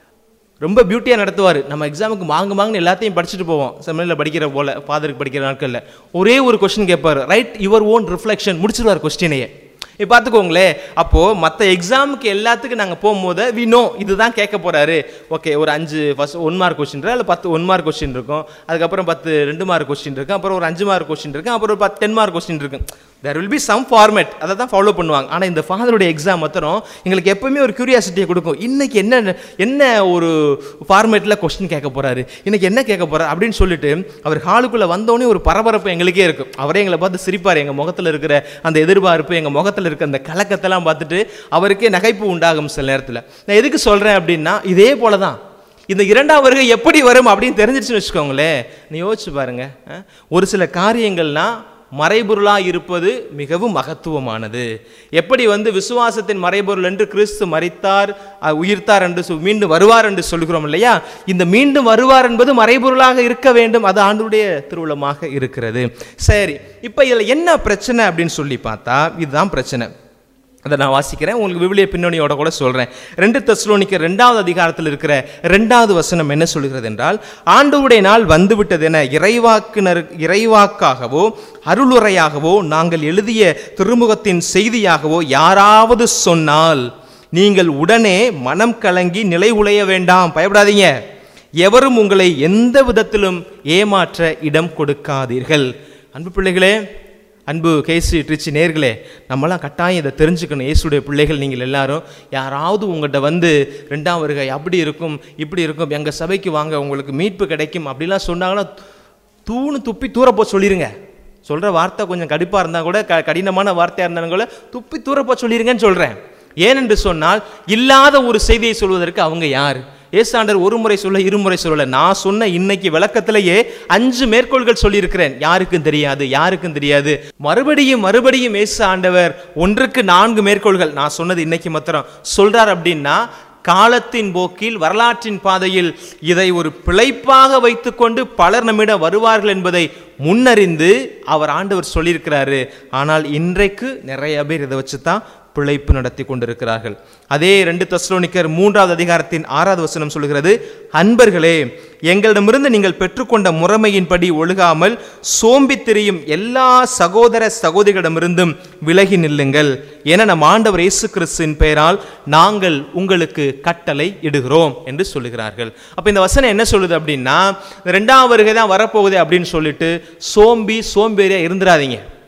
ரொம்ப பியூட்டியாக நடத்துவார் நம்ம எக்ஸாமுக்கு மாங்க மாங்கன்னு எல்லாத்தையும் படிச்சுட்டு போவோம் செமினில் படிக்கிற போல ஃபாதருக்கு படிக்கிற நாட்களில் ஒரே ஒரு கொஸ்டின் கேட்பார் ரைட் யுவர் ஓன் ரிஃப்ளெக்ஷன் முடிச்சிருவார் கொஸ்டினையே இப்போ பார்த்துக்கோங்களேன் அப்போது மற்ற எக்ஸாமுக்கு எல்லாத்துக்கும் நாங்கள் போகும்போது வி நோ இதுதான் கேட்க போகிறாரு ஓகே ஒரு அஞ்சு ஃபஸ்ட் ஒன் மார்க் கொஸ்டின் இல்லை பத்து ஒன் மார்க் கொஸ்டின் இருக்கும் அதுக்கப்புறம் பத்து ரெண்டு மார்க் கொஸ்டின் இருக்கும் அப்புறம் ஒரு அஞ்சு மார்க் கொஸ்டின் இருக்கும் அப்புறம் ஒரு பத்து டென் மார்க் கொஸ்டின் இருக்கும் there will be some format அதை தான் ஃபாலோ பண்ணுவாங்க ஆனால் இந்த ஃபாதருடைய எக்ஸாம் மாத்திரம் எங்களுக்கு எப்பவுமே ஒரு கியூரியாசிட்டியை கொடுக்கும் இன்னைக்கு என்ன என்ன ஒரு ஃபார்மேட்டில் கொஸ்டின் கேட்க போறாரு இன்னைக்கு என்ன கேட்க போறாரு அப்படின்னு சொல்லிட்டு அவர் ஹாலுக்குள்ளே வந்தோடனே ஒரு பரபரப்பு எங்களுக்கே இருக்கும் அவரே எங்களை பார்த்து சிரிப்பார் எங்கள் முகத்தில் இருக்கிற அந்த எதிர்பார்ப்பு எங்கள் முகத்தில் இருக்க அந்த கலக்கத்தெல்லாம் பார்த்துட்டு அவருக்கே நகைப்பு உண்டாகும் சில நேரத்தில் நான் எதுக்கு சொல்கிறேன் அப்படின்னா இதே போல தான் இந்த இரண்டாம் வருகை எப்படி வரும் அப்படின்னு தெரிஞ்சிருச்சுன்னு வச்சுக்கோங்களேன் நீ யோசிச்சு பாருங்க அஹ், ஒரு சில காரியங்கள்லாம் மறைபொருளா இருப்பது மிகவும் மகத்துவமானது எப்படி வந்து விசுவாசத்தின் மறைபொருள் என்று கிறிஸ்து மரித்தார் அஹ், உயிர்த்தார் என்று சொல்- மீண்டும் வருவார் என்று சொல்கிறோம் இல்லையா இந்த மீண்டும் வருவார் என்பது மறைபொருளாக இருக்க வேண்டும் அது ஆண்டுடைய திருவுளமாக இருக்கிறது சரி இப்போ இதில் என்ன பிரச்சனை அப்படின்னு சொல்லி பார்த்தா இதுதான் பிரச்சனை அதை நான் வாசிக்கிறேன் உங்களுக்கு விவிலிய பின்னணியோட கூட சொல்கிறேன் ரெண்டு தெஸ்லோனிக்க ரெண்டாவது அதிகாரத்தில் இருக்கிற ரெண்டாவது வசனம் என்ன சொல்கிறது என்றால் ஆண்டவுடைய நாள் வந்துவிட்டதென இறைவாக்குனர் இறைவாக்காகவோ அருளுரையாகவோ நாங்கள் எழுதிய திருமுகத்தின் செய்தியாகவோ யாராவது சொன்னால் நீங்கள் உடனே மனம் கலங்கி நிலை உலைய வேண்டாம் பயப்படாதீங்க எவரும் உங்களை எந்த விதத்திலும் ஏமாற்ற இடம் கொடுக்காதீர்கள் அன்பு பிள்ளைகளே அன்பு கேசி ட்ரிச்சி நேர்களே நம்மலாம் கட்டாயம் இதை தெரிஞ்சுக்கணும் இயேசுடைய பிள்ளைகள் நீங்கள் எல்லாரும் யாராவது உங்கள்கிட்ட வந்து ரெண்டாம் வருகை அப்படி இருக்கும் இப்படி இருக்கும் எங்கள் சபைக்கு வாங்க உங்களுக்கு மீட்பு கிடைக்கும் அப்படிலாம் சொன்னாங்கன்னா தூணு துப்பி தூரப்போ சொல்லிடுங்க சொல்கிற வார்த்தை கொஞ்சம் கடுப்பாக இருந்தால் கூட க கடினமான வார்த்தையாக இருந்தாலும் கூட துப்பி தூரப்போ சொல்லிடுங்கன்னு சொல்கிறேன் ஏனென்று சொன்னால் இல்லாத ஒரு செய்தியை சொல்வதற்கு அவங்க யார் ஏசாண்டர் ஒரு முறை சொல்ல இருமுறை சொல்லல நான் சொன்ன இன்னைக்கு விளக்கத்திலேயே அஞ்சு மேற்கோள்கள் சொல்லியிருக்கிறேன் யாருக்கும் தெரியாது யாருக்கும் தெரியாது மறுபடியும் மறுபடியும் ஏசு ஆண்டவர் ஒன்றுக்கு நான்கு மேற்கோள்கள் நான் சொன்னது இன்னைக்கு மாத்திரம் சொல்றார் அப்படின்னா காலத்தின் போக்கில் வரலாற்றின் பாதையில் இதை ஒரு பிழைப்பாக வைத்துக்கொண்டு பலர் நம்மிடம் வருவார்கள் என்பதை முன்னறிந்து அவர் ஆண்டவர் சொல்லியிருக்கிறாரு ஆனால் இன்றைக்கு நிறைய பேர் இதை வச்சு தான் பிழைப்பு நடத்தி கொண்டிருக்கிறார்கள் அதே ரெண்டு தெசலோனிக்கர் மூன்றாவது அதிகாரத்தின் ஆறாவது வசனம் சொல்கிறது அன்பர்களே எங்களிடமிருந்து நீங்கள் பெற்றுக்கொண்ட முறைமையின்படி ஒழுகாமல் சோம்பி திரியும் எல்லா சகோதர சகோதரிகளிடமிருந்தும் விலகி நில்லுங்கள் என நம் ஆண்டவர் இயேசு கிறிஸ்துவின் பெயரால் நாங்கள் உங்களுக்கு கட்டளை இடுகிறோம் என்று சொல்லுகிறார்கள் அப்ப இந்த வசனம் என்ன சொல்லுது அப்படின்னா ரெண்டாம் வருகை தான் வரப்போகுது அப்படின்னு சொல்லிட்டு சோம்பி சோம்பேறியா இருந்துடாதீங்க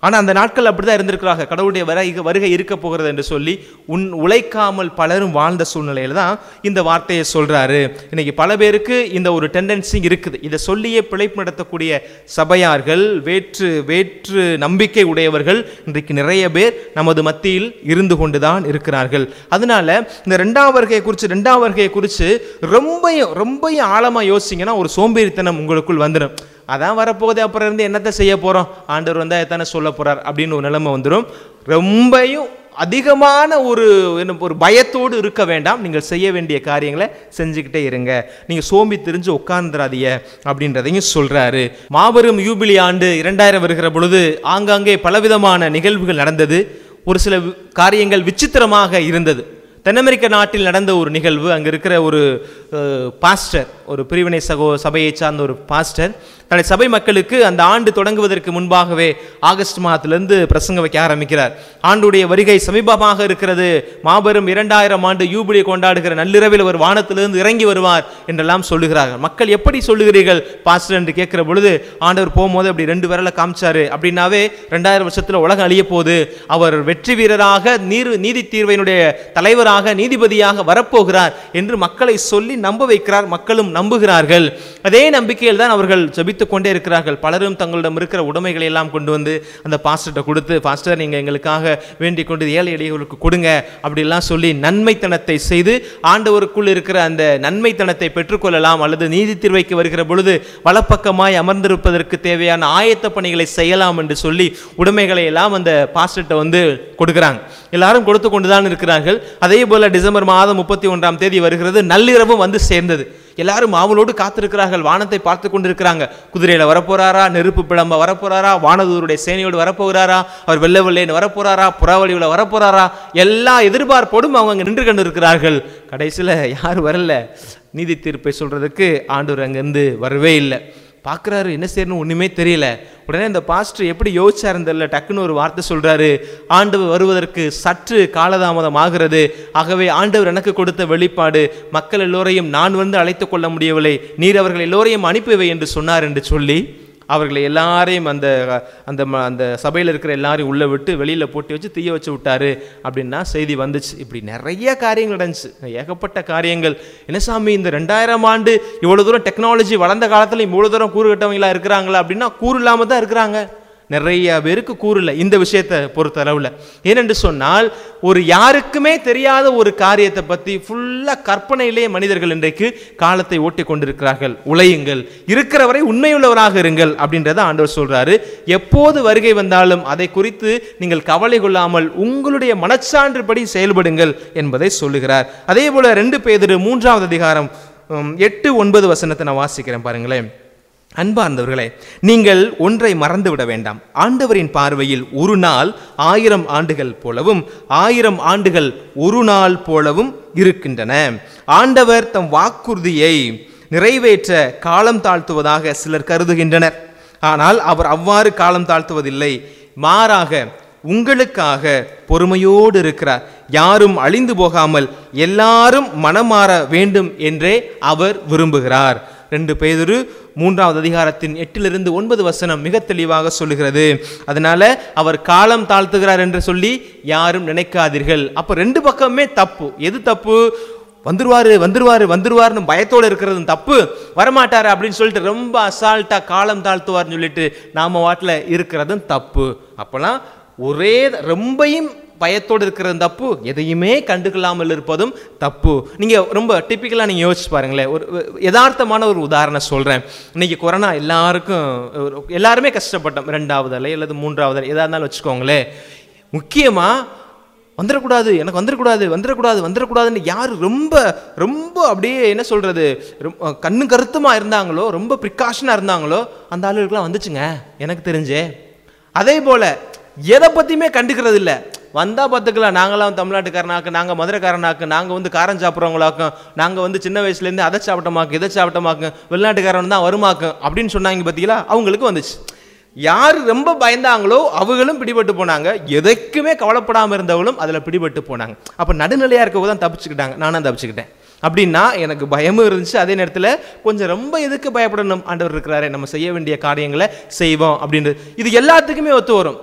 ஆனால் அந்த நாட்கள் அப்படிதான் இருந்திருக்கிறாங்க கடவுளுடைய வருகை வருகை இருக்க போகிறது என்று சொல்லி உன் உழைக்காமல் பலரும் வாழ்ந்த சூழ்நிலையில தான் இந்த வார்த்தையை சொல்றாரு இன்னைக்கு பல பேருக்கு இந்த ஒரு டெண்டன்சி இருக்குது இதை சொல்லியே பிழைப்பு நடத்தக்கூடிய சபையார்கள் வேற்று வேற்று நம்பிக்கை உடையவர்கள் இன்றைக்கு நிறைய பேர் நமது மத்தியில் இருந்து கொண்டுதான் இருக்கிறார்கள் அதனால இந்த ரெண்டாம் வருகையை குறித்து ரெண்டாம் வருகையை குறித்து ரொம்பயும் ரொம்பயும் ஆழமா யோசிங்கன்னா ஒரு சோம்பேறித்தனம் உங்களுக்குள் வந்துடும் அதான் வரப்போகுது அப்புறம் இருந்து என்னத்தை செய்ய போறோம் ஆண்டவர் வந்தா எத்தனை சொல்ல போறார் அப்படின்னு ஒரு நிலைமை வந்துடும் ரொம்பயும் அதிகமான ஒரு என்ன ஒரு பயத்தோடு இருக்க வேண்டாம் நீங்கள் செய்ய வேண்டிய காரியங்களை செஞ்சுக்கிட்டே இருங்க நீங்க சோம்பி தெரிஞ்சு உட்கார்ந்துராதீங்க அப்படின்றதையும் சொல்றாரு மாபெரும் யூபிலி ஆண்டு இரண்டாயிரம் வருகிற பொழுது ஆங்காங்கே பலவிதமான நிகழ்வுகள் நடந்தது ஒரு சில வி- காரியங்கள் விசித்திரமாக இருந்தது தென் அமெரிக்க நாட்டில் நடந்த ஒரு நிகழ்வு அங்கே இருக்கிற ஒரு அஹ், பாஸ்டர் ஒரு பிரிவினை சகோ சபையை சார்ந்த ஒரு பாஸ்டர் தன்னுடைய சபை மக்களுக்கு அந்த ஆண்டு தொடங்குவதற்கு முன்பாகவே ஆகஸ்ட் மாதத்திலிருந்து பிரசங்க வைக்க ஆரம்பிக்கிறார் ஆண்டுடைய வருகை சமீபமாக இருக்கிறது மாபெரும் இரண்டாயிரம் ஆண்டு யூபிலி கொண்டாடுகிற நள்ளிரவில் அவர் வானத்திலிருந்து இறங்கி வருவார் என்றெல்லாம் சொல்லுகிறார்கள் மக்கள் எப்படி சொல்லுகிறீர்கள் பாஸ்டர் என்று கேட்கிற பொழுது ஆண்டவர் போகும்போது அப்படி ரெண்டு விரலை காமிச்சாரு அப்படின்னாவே ரெண்டாயிரம் வருஷத்துல உலகம் அழிய போகுது அவர் வெற்றி வீரராக நீர் நீதி தீர்வையினுடைய தலைவராக நீதிபதியாக வரப்போகிறார் என்று மக்களை சொல்லி நம்ப வைக்கிறார் மக்களும் நம்புகிறார்கள் அதே நம்பிக்கையில் தான் அவர்கள் ஜெபித்துக் கொண்டே இருக்கிறார்கள் பலரும் தங்களிடம் இருக்கிற உடைமைகளை எல்லாம் கொண்டு வந்து அந்த பாஸ்டர்கிட்ட கொடுத்து பாஸ்டர் நீங்க எங்களுக்காக வேண்டிக் கொண்டு ஏழை எளியவர்களுக்கு கொடுங்க அப்படிலாம் சொல்லி நன்மைத்தனத்தை செய்து ஆண்டவருக்குள் இருக்கிற அந்த நன்மைத்தனத்தை பெற்றுக்கொள்ளலாம் அல்லது நீதி தீர்வைக்கு வருகிற பொழுது வலப்பக்கமாய் அமர்ந்திருப்பதற்கு தேவையான ஆயத்த பணிகளை செய்யலாம் என்று சொல்லி உடைமைகளை எல்லாம் அந்த பாஸ்டர்கிட்ட வந்து கொடுக்குறாங்க எல்லாரும் கொடுத்து கொண்டுதான் இருக்கிறார்கள் அதே போல டிசம்பர் மாதம் முப்பத்தி ஒன்றாம் தேதி வருகிறது நள்ளிரவும் வந்து சேர்ந்தது எல்லாரும் ஆவலோடு காத்திருக்கிறார்கள் வானத்தை பார்த்து கொண்டிருக்கிறாங்க குதிரையில வரப்போறாரா நெருப்பு பிளம்ப வரப்போறாரா வானதூருடைய சேனையோடு வரப்போகிறாரா அவர் வெள்ளை வெள்ளைன்னு வரப்போறாரா புறாவளியில் வரப்போறாரா எல்லா எதிர்பார்ப்போடும் அவங்க அங்க நின்று கொண்டு இருக்கிறார்கள் கடைசியில் யார் வரல நீதி தீர்ப்பை சொல்றதுக்கு ஆண்டவர் அங்கேருந்து வரவே இல்லை பார்க்குறாரு என்ன செய்யணும் ஒன்றுமே தெரியல உடனே இந்த பாஸ்டர் எப்படி யோசிச்சாருன்னு தெரியல டக்குன்னு ஒரு வார்த்தை சொல்றாரு ஆண்டவர் வருவதற்கு சற்று காலதாமதம் ஆகிறது ஆகவே ஆண்டவர் எனக்கு கொடுத்த வெளிப்பாடு மக்கள் எல்லோரையும் நான் வந்து அழைத்து கொள்ள முடியவில்லை நீர் அவர்கள் எல்லோரையும் அனுப்பிவை என்று சொன்னார் என்று சொல்லி அவர்களை எல்லாரையும் அந்த அந்த ம- அந்த சபையில் இருக்கிற எல்லாரையும் உள்ளே விட்டு வெளியில் போட்டு வச்சு தீய வச்சு விட்டாரு அப்படின்னா செய்தி வந்துச்சு இப்படி நிறைய காரியங்கள் நடந்துச்சு ஏகப்பட்ட காரியங்கள் என்ன சாமி இந்த ரெண்டாயிரம் ஆண்டு இவ்வளோ தூரம் டெக்னாலஜி வளர்ந்த காலத்தில் இவ்வளோ தூரம் கூறு கட்டவங்களா இருக்கிறாங்களா அப்படின்னா கூறு இல்லாமல் தான் இருக்கிறாங்க நிறைய பேருக்கு கூறு இல்லை இந்த விஷயத்தை பொறுத்த அளவில் ஏனென்று சொன்னால் ஒரு யாருக்குமே தெரியாத ஒரு காரியத்தை பற்றி ஃபுல்லாக கற்பனையிலே மனிதர்கள் இன்றைக்கு காலத்தை ஓட்டி கொண்டிருக்கிறார்கள் உழையுங்கள் இருக்கிறவரை உண்மையுள்ளவராக இருங்கள் அப்படின்றத ஆண்டவர் சொல்றாரு எப்போது வருகை வந்தாலும் அதை குறித்து நீங்கள் கவலை கொள்ளாமல் உங்களுடைய மனச்சான்றுபடி செயல்படுங்கள் என்பதை சொல்லுகிறார் அதே போல ரெண்டு பேதிரு மூன்றாவது அதிகாரம் உம், எட்டு ஒன்பது வசனத்தை நான் வாசிக்கிறேன் பாருங்களேன் அன்பார்ந்தவர்களே நீங்கள் ஒன்றை மறந்துவிட வேண்டாம் ஆண்டவரின் பார்வையில் ஒரு நாள் ஆயிரம் ஆண்டுகள் போலவும் ஆயிரம் ஆண்டுகள் ஒரு நாள் போலவும் இருக்கின்றன ஆண்டவர் தம் வாக்குறுதியை நிறைவேற்ற காலம் தாழ்த்துவதாக சிலர் கருதுகின்றனர் ஆனால் அவர் அவ்வாறு காலம் தாழ்த்துவதில்லை மாறாக உங்களுக்காக பொறுமையோடு இருக்கிறார் யாரும் அழிந்து போகாமல் எல்லாரும் மனமாற வேண்டும் என்றே அவர் விரும்புகிறார் ரெண்டு பேதுரு மூன்றாவது அதிகாரத்தின் எட்டிலிருந்து ஒன்பது வசனம் மிக தெளிவாக சொல்லுகிறது அதனால அவர் காலம் தாழ்த்துகிறார் என்று சொல்லி யாரும் நினைக்காதீர்கள் அப்ப ரெண்டு பக்கமே தப்பு எது தப்பு வந்துருவாரு வந்துருவாரு வந்துருவாருன்னு பயத்தோடு இருக்கிறதும் தப்பு வரமாட்டாரு அப்படின்னு சொல்லிட்டு ரொம்ப அசால்ட்டா காலம் தாழ்த்துவார்னு சொல்லிட்டு நாம வாட்டில் இருக்கிறதும் தப்பு அப்போலாம் ஒரே ரொம்பையும் பயத்தோடு இருக்கிறது தப்பு எதையுமே கண்டுக்கொள்ளாமல் இருப்பதும் தப்பு நீங்க ரொம்ப டிப்பிக்கலாக நீங்க யோசிச்சு பாருங்களேன் ஒரு ஒரு யதார்த்தமான ஒரு உதாரணம் சொல்றேன் இன்னைக்கு கொரோனா எல்லாருக்கும் ஒரு- எல்லாருமே கஷ்டப்பட்டோம் ரெண்டாவது அலை அல்லது மூன்றாவது அலை எதா இருந்தாலும் வச்சுக்கோங்களேன் முக்கியமா வந்துடக்கூடாது எனக்கு வந்துடக்கூடாது வந்துடக்கூடாது வந்துடக்கூடாதுன்னு யார் ரொம்ப ரொம்ப அப்படியே என்ன சொல்றது ரொம்ப கண்ணு கருத்துமா இருந்தாங்களோ ரொம்ப ப்ரிகாஷனாக இருந்தாங்களோ அந்த ஆளுகளுக்குலாம் வந்துச்சுங்க எனக்கு தெரிஞ்சே அதே போல எதை பற்றியுமே கண்டுக்கிறது இல்லை வந்தா பார்த்துக்கலாம் நாங்களாம் தமிழ்நாட்டுக்காரனாக்கு நாங்கள் மதுரைக்காரனாக்கு நாங்கள் வந்து காரம் சாப்பிட்றவங்களாக்கும் நாங்கள் வந்து சின்ன வயசுலேருந்து அதை சாப்பிட்டமாக்கு இதை சாப்பிட்டமாக்கும் வெளிநாட்டுக்காரன் தான் வருமாக்கும் அப்படின்னு சொன்னாங்க பார்த்தீங்களா அவங்களுக்கு வந்துச்சு யார் ரொம்ப பயந்தாங்களோ அவங்களும் பிடிபட்டு போனாங்க எதைக்குமே கவலைப்படாமல் இருந்தவங்களும் அதில் பிடிபட்டு போனாங்க அப்போ நடுநிலையாக இருக்கவங்க தான் தப்பிச்சுக்கிட்டாங்க நானும் தப்பிச்சுக்கிட்டேன் அப்படின்னா எனக்கு பயமும் இருந்துச்சு அதே நேரத்தில் கொஞ்சம் ரொம்ப எதுக்கு பயப்படணும் ஆண்டவர் இருக்கிறாரே நம்ம செய்ய வேண்டிய காரியங்களை செய்வோம் அப்படின்றது இது எல்லாத்துக்குமே ஒத்து வரும்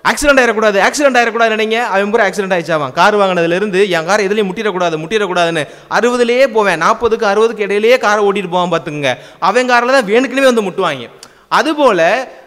ஆக்சிடென்ட் ஆயிடக்கூடாது ஆக்சிடென்ட் ஆயிடக்கூடாது நினைங்க அவன் பூரா ஆக்சிடென்ட் ஆயிடுச்சாவான் கார் வாங்கினதுலேருந்து என் கார் எதுலையும் முட்டிடக்கூடாது முட்டிடக்கூடாதுன்னு அறுபதுலேயே போவேன் நாற்பதுக்கு அறுபதுக்கு இடையிலேயே காரை ஓட்டிட்டு போவான் பார்த்துக்குங்க அவன் காரில் தான் வேணுக்குனே வந்து முட்டுவாங்க அதுபோல்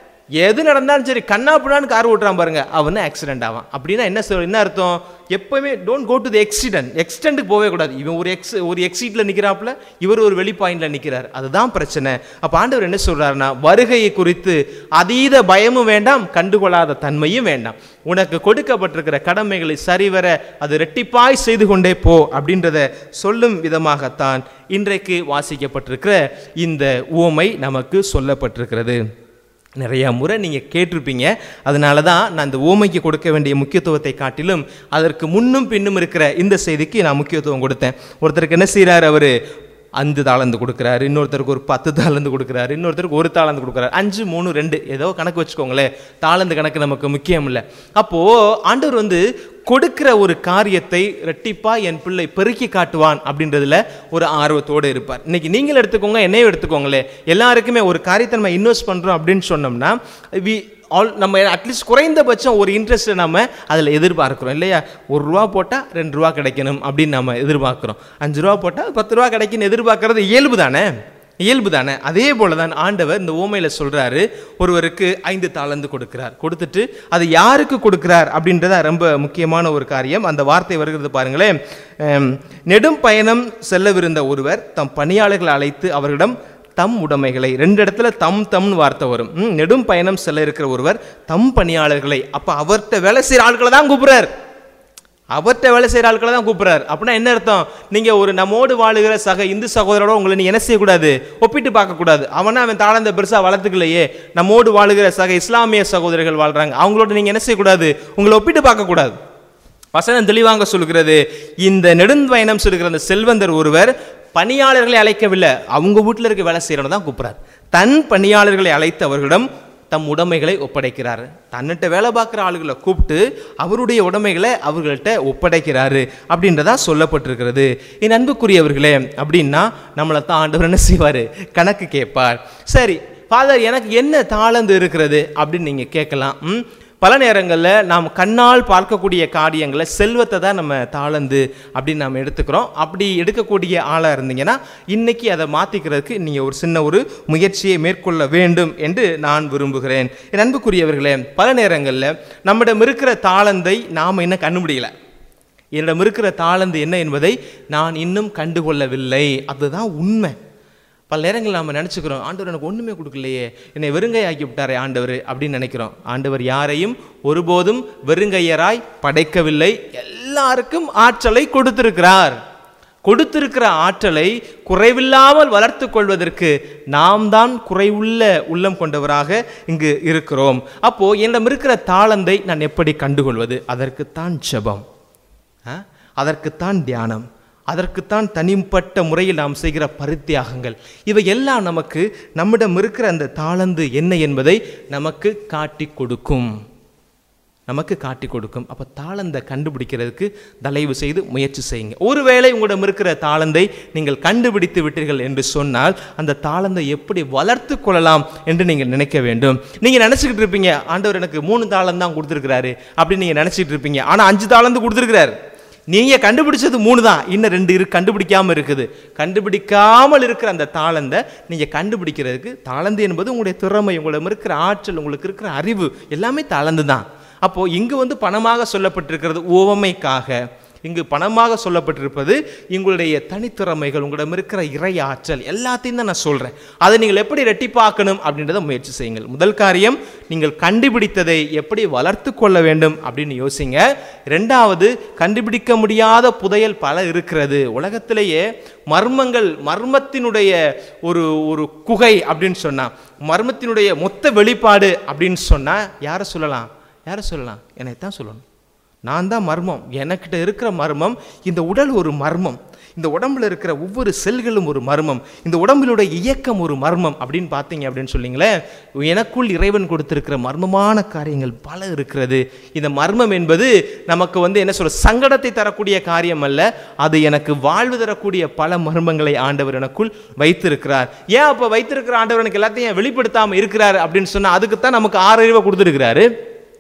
எது நடந்தாலும் சரி கண்ணா பின்னான்னு கார் ஓட்டுறான் பாருங்க அவனு ஆக்சிடென்ட் ஆவான் அப்படின்னா என்ன சொல் என்ன அர்த்தம் எப்பவுமே don't go to the accident எக்ஸ்டென்ட்டுக்கு போகவே கூடாது இவன் ஒரு எக்ஸ் ஒரு எக்ஸிட்டில் நிற்கிறாப்புல இவர் ஒரு வெளி பாயிண்ட்ல நிற்கிறார் அதுதான் பிரச்சனை அப்போ ஆண்டவர் என்ன சொல்றாருன்னா வருகையை குறித்து அதீத பயமும் வேண்டாம் கண்டுகொள்ளாத தன்மையும் வேண்டாம் உனக்கு கொடுக்கப்பட்டிருக்கிற கடமைகளை சரிவர அது ரெட்டிப்பாய் செய்து கொண்டே போ அப்படின்றத சொல்லும் விதமாகத்தான் இன்றைக்கு வாசிக்கப்பட்டிருக்கிற இந்த உவமை நமக்கு சொல்லப்பட்டிருக்கிறது நிறைய முறை நீங்கள் கேட்டிருப்பீங்க அதனால தான் நான் இந்த ஓமைக்கு கொடுக்க வேண்டிய முக்கியத்துவத்தை காட்டிலும் அதற்கு முன்னும் பின்னும் இருக்கிற இந்த செய்திக்கு நான் முக்கியத்துவம் கொடுத்தேன் ஒருத்தருக்கு என்ன செய்கிறார் அவர் அஞ்சு தாளந்து கொடுக்குறாரு இன்னொருத்தருக்கு ஒரு பத்து தாளந்து கொடுக்குறாரு இன்னொருத்தருக்கு ஒரு தாளந்து கொடுக்குறாரு அஞ்சு மூணு ரெண்டு ஏதோ கணக்கு வச்சுக்கோங்களேன் தாளந்து கணக்கு நமக்கு முக்கியம் இல்லை அப்போது ஆண்டவர் வந்து கொடுக்கிற ஒரு காரியத்தை ரெட்டிப்பா என் பிள்ளை பெருக்கி காட்டுவான் அப்படின்றதுல ஒரு ஆர்வத்தோடு இருப்பார் இன்னைக்கு நீங்கள் எடுத்துக்கோங்க என்னையும் எடுத்துக்கோங்களேன் எல்லாருக்குமே ஒரு காரியத்தை நம்ம இன்வெஸ்ட் பண்ணுறோம் அப்படின்னு சொன்னோம்னா வி ஆல் நம்ம அட்லீஸ்ட் குறைந்தபட்சம் ஒரு இன்ட்ரெஸ்ட்டை நம்ம அதில் எதிர்பார்க்குறோம் இல்லையா ஒரு ரூபா போட்டால் ரெண்டு ரூபா கிடைக்கணும் அப்படின்னு நம்ம எதிர்பார்க்குறோம் அஞ்சு ரூபா போட்டால் பத்து ரூபா கிடைக்குன்னு எதிர்பார்க்கறது இயல்பு தானே இயல்பு தானே அதே போல தான் ஆண்டவர் இந்த ஓமையில் சொல்கிறாரு ஒருவருக்கு ஐந்து தாளந்து கொடுக்கிறார் கொடுத்துட்டு அது யாருக்கு கொடுக்கிறார் அப்படின்றத ரொம்ப முக்கியமான ஒரு காரியம் அந்த வார்த்தை வருகிறது பாருங்களேன் அம், நெடும் பயணம் செல்லவிருந்த ஒருவர் தம் பணியாளர்களை அழைத்து அவர்களிடம் தம் உடைமைகளை ரெண்டு இடத்துல தம் தம்னு வார்த்தை வரும் ம், நெடும் பயணம் செல்ல இருக்கிற ஒருவர் தம் பணியாளர்களை அப்போ அவர்கிட்ட வேலை செய்கிற ஆட்களை தான் கூப்பிடுறார் அவர்கிட்ட வேலை செய்கிற ஆட்களை தான் கூப்பிடுறாரு அப்படின்னா என்ன அர்த்தம் நீங்கள் ஒரு நம்மோடு வாழுகிற சக இந்து சகோதரோட உங்களை நீ என்ன செய்யக்கூடாது ஒப்பிட்டு பார்க்கக்கூடாது அவனா அவன் தாளந்த பெருசாக வளர்த்துக்கலையே நம்மோடு வாழுகிற சக இஸ்லாமிய சகோதரர்கள் வாழ்கிறாங்க அவங்களோட நீங்கள் என்ன செய்யக்கூடாது உங்களை ஒப்பிட்டு பார்க்கக்கூடாது வசனம் தெளிவாங்க சொல்கிறது இந்த நெடும்பயணம் சொல்கிற அந்த செல்வந்தர் ஒருவர் பணியாளர்களை அழைக்கவில்லை அவங்க வீட்டில் இருக்க வேலை செய்கிறவங்க தான் கூப்பிட்றாரு தன் பணியாளர்களை அழைத்து அவர்களிடம் தம் உடைமைகளை ஒப்படைக்கிறாரு தன்னிட்ட வேலை பார்க்குற ஆளுகளை கூப்பிட்டு அவருடைய உடைமைகளை அவர்கள்ட்ட ஒப்படைக்கிறாரு அப்படின்றதா சொல்லப்பட்டிருக்கிறது என் அன்புக்குரியவர்களே அப்படின்னா நம்மளை தான் ஆண்டவர் என்ன செய்வார் கணக்கு கேட்பார் சரி ஃபாதர் எனக்கு என்ன தாளந்து இருக்கிறது அப்படின்னு நீங்கள் கேட்கலாம் ம் பல நேரங்களில் நாம் கண்ணால் பார்க்கக்கூடிய காரியங்களை செல்வத்தை தான் நம்ம தாளந்து அப்படின்னு நாம் எடுத்துக்கிறோம் அப்படி எடுக்கக்கூடிய ஆளாக இருந்தீங்கன்னா இன்னைக்கு அதை மாற்றிக்கிறதுக்கு நீங்கள் ஒரு சின்ன ஒரு முயற்சியை மேற்கொள்ள வேண்டும் என்று நான் விரும்புகிறேன் என் அன்புக்குரியவர்களே பல நேரங்களில் நம்மிடம் இருக்கிற தாளந்தை நாம் இன்னும் கண்டுபிடிக்கல என்னிடம் இருக்கிற தாளந்து என்ன என்பதை நான் இன்னும் கண்டுகொள்ளவில்லை அதுதான் உண்மை பல நேரங்கள் நாம் நினச்சிக்கிறோம் ஆண்டவர் எனக்கு ஒன்றுமே கொடுக்கலையே என்னை வெறுங்கை ஆக்கி விட்டாரே ஆண்டவர் அப்படின்னு நினைக்கிறோம் ஆண்டவர் யாரையும் ஒருபோதும் வெறுங்கையராய் படைக்கவில்லை எல்லாருக்கும் ஆற்றலை கொடுத்திருக்கிறார் கொடுத்திருக்கிற ஆற்றலை குறைவில்லாமல் வளர்த்து கொள்வதற்கு நாம் தான் குறைவுள்ள உள்ளம் கொண்டவராக இங்கு இருக்கிறோம் அப்போ என்னிடம் இருக்கிற தாளந்தை நான் எப்படி கண்டுகொள்வது அதற்குத்தான் ஜெபம் ஆ? அதற்குத்தான் தியானம் அதற்குத்தான் தனிப்பட்ட முறையில் நாம் செய்கிற பரித்தியாகங்கள் இவை எல்லாம் நமக்கு நம்மிடம் இருக்கிற அந்த தாளந்து என்ன என்பதை நமக்கு காட்டி கொடுக்கும் நமக்கு காட்டி கொடுக்கும் அப்போ தாளந்தை கண்டுபிடிக்கிறதுக்கு தயவு செய்து முயற்சி செய்யுங்க ஒருவேளை உங்களிடம் இருக்கிற தாளந்தை நீங்கள் கண்டுபிடித்து விட்டீர்கள் என்று சொன்னால் அந்த தாளந்தை எப்படி வளர்த்து கொள்ளலாம் என்று நீங்கள் நினைக்க வேண்டும் நீங்கள் நினச்சிக்கிட்டு இருப்பீங்க ஆண்டவர் எனக்கு மூணு தாளம் தான் கொடுத்துருக்கிறாரு அப்படின்னு நீங்கள் நினச்சிட்டு இருப்பீங்க ஆனால் அஞ்சு தாளந்து கொடுத்துருக்கிறாரு நீங்க கண்டுபிடிச்சது மூணு தான் இன்னும் ரெண்டு இரு கண்டுபிடிக்காம இருக்குது கண்டுபிடிக்காமல் இருக்கிற அந்த தாளந்தை நீங்க கண்டுபிடிக்கிறதுக்கு தாளந்து என்பது உங்களுடைய திறமை உங்களிடம் இருக்கிற ஆற்றல் உங்களுக்கு இருக்கிற அறிவு எல்லாமே தாளந்து தான் அப்போ இங்கு வந்து பணமாக சொல்லப்பட்டிருக்கிறது உவமைக்காக இங்கு பணமாக சொல்லப்பட்டிருப்பது உங்களுடைய தனித்திறமைகள் உங்களிடம் இருக்கிற இறை ஆற்றல் எல்லாத்தையும் தான் நான் சொல்கிறேன் அதை நீங்கள் எப்படி ரெட்டிப்பாக்கணும் அப்படின்றத முயற்சி செய்யுங்கள் முதல் காரியம் நீங்கள் கண்டுபிடித்ததை எப்படி வளர்த்து கொள்ள வேண்டும் அப்படின்னு யோசிங்க ரெண்டாவது கண்டுபிடிக்க முடியாத புதையல் பல இருக்கிறது உலகத்திலேயே மர்மங்கள் மர்மத்தினுடைய ஒரு ஒரு குகை அப்படின்னு சொன்னா மர்மத்தினுடைய மொத்த வெளிப்பாடு அப்படின்னு சொன்னா யாரை சொல்லலாம் யாரை சொல்லலாம் என்னை தான் சொல்லணும் நான் தான் மர்மம் எனக்கிட்ட இருக்கிற மர்மம் இந்த உடல் ஒரு மர்மம் இந்த உடம்புல இருக்கிற ஒவ்வொரு செல்களும் ஒரு மர்மம் இந்த உடம்பிலுடைய இயக்கம் ஒரு மர்மம் அப்படின்னு பார்த்தீங்க அப்படின்னு சொன்னீங்களே எனக்குள் இறைவன் கொடுத்திருக்கிற மர்மமான காரியங்கள் பல இருக்கிறது இந்த மர்மம் என்பது நமக்கு வந்து என்ன சொல்ற சங்கடத்தை தரக்கூடிய காரியம் அல்ல அது எனக்கு வாழ்வு தரக்கூடிய பல மர்மங்களை ஆண்டவர் எனக்குள் வைத்திருக்கிறார் ஏன் அப்போ வைத்திருக்கிற ஆண்டவர் எனக்கு எல்லாத்தையும் ஏன் வெளிப்படுத்தாமல் இருக்கிறார் அப்படின்னு சொன்னால் அதுக்கு தான் நமக்கு ஆறறிவை கொடுத்துருக்கிறாரு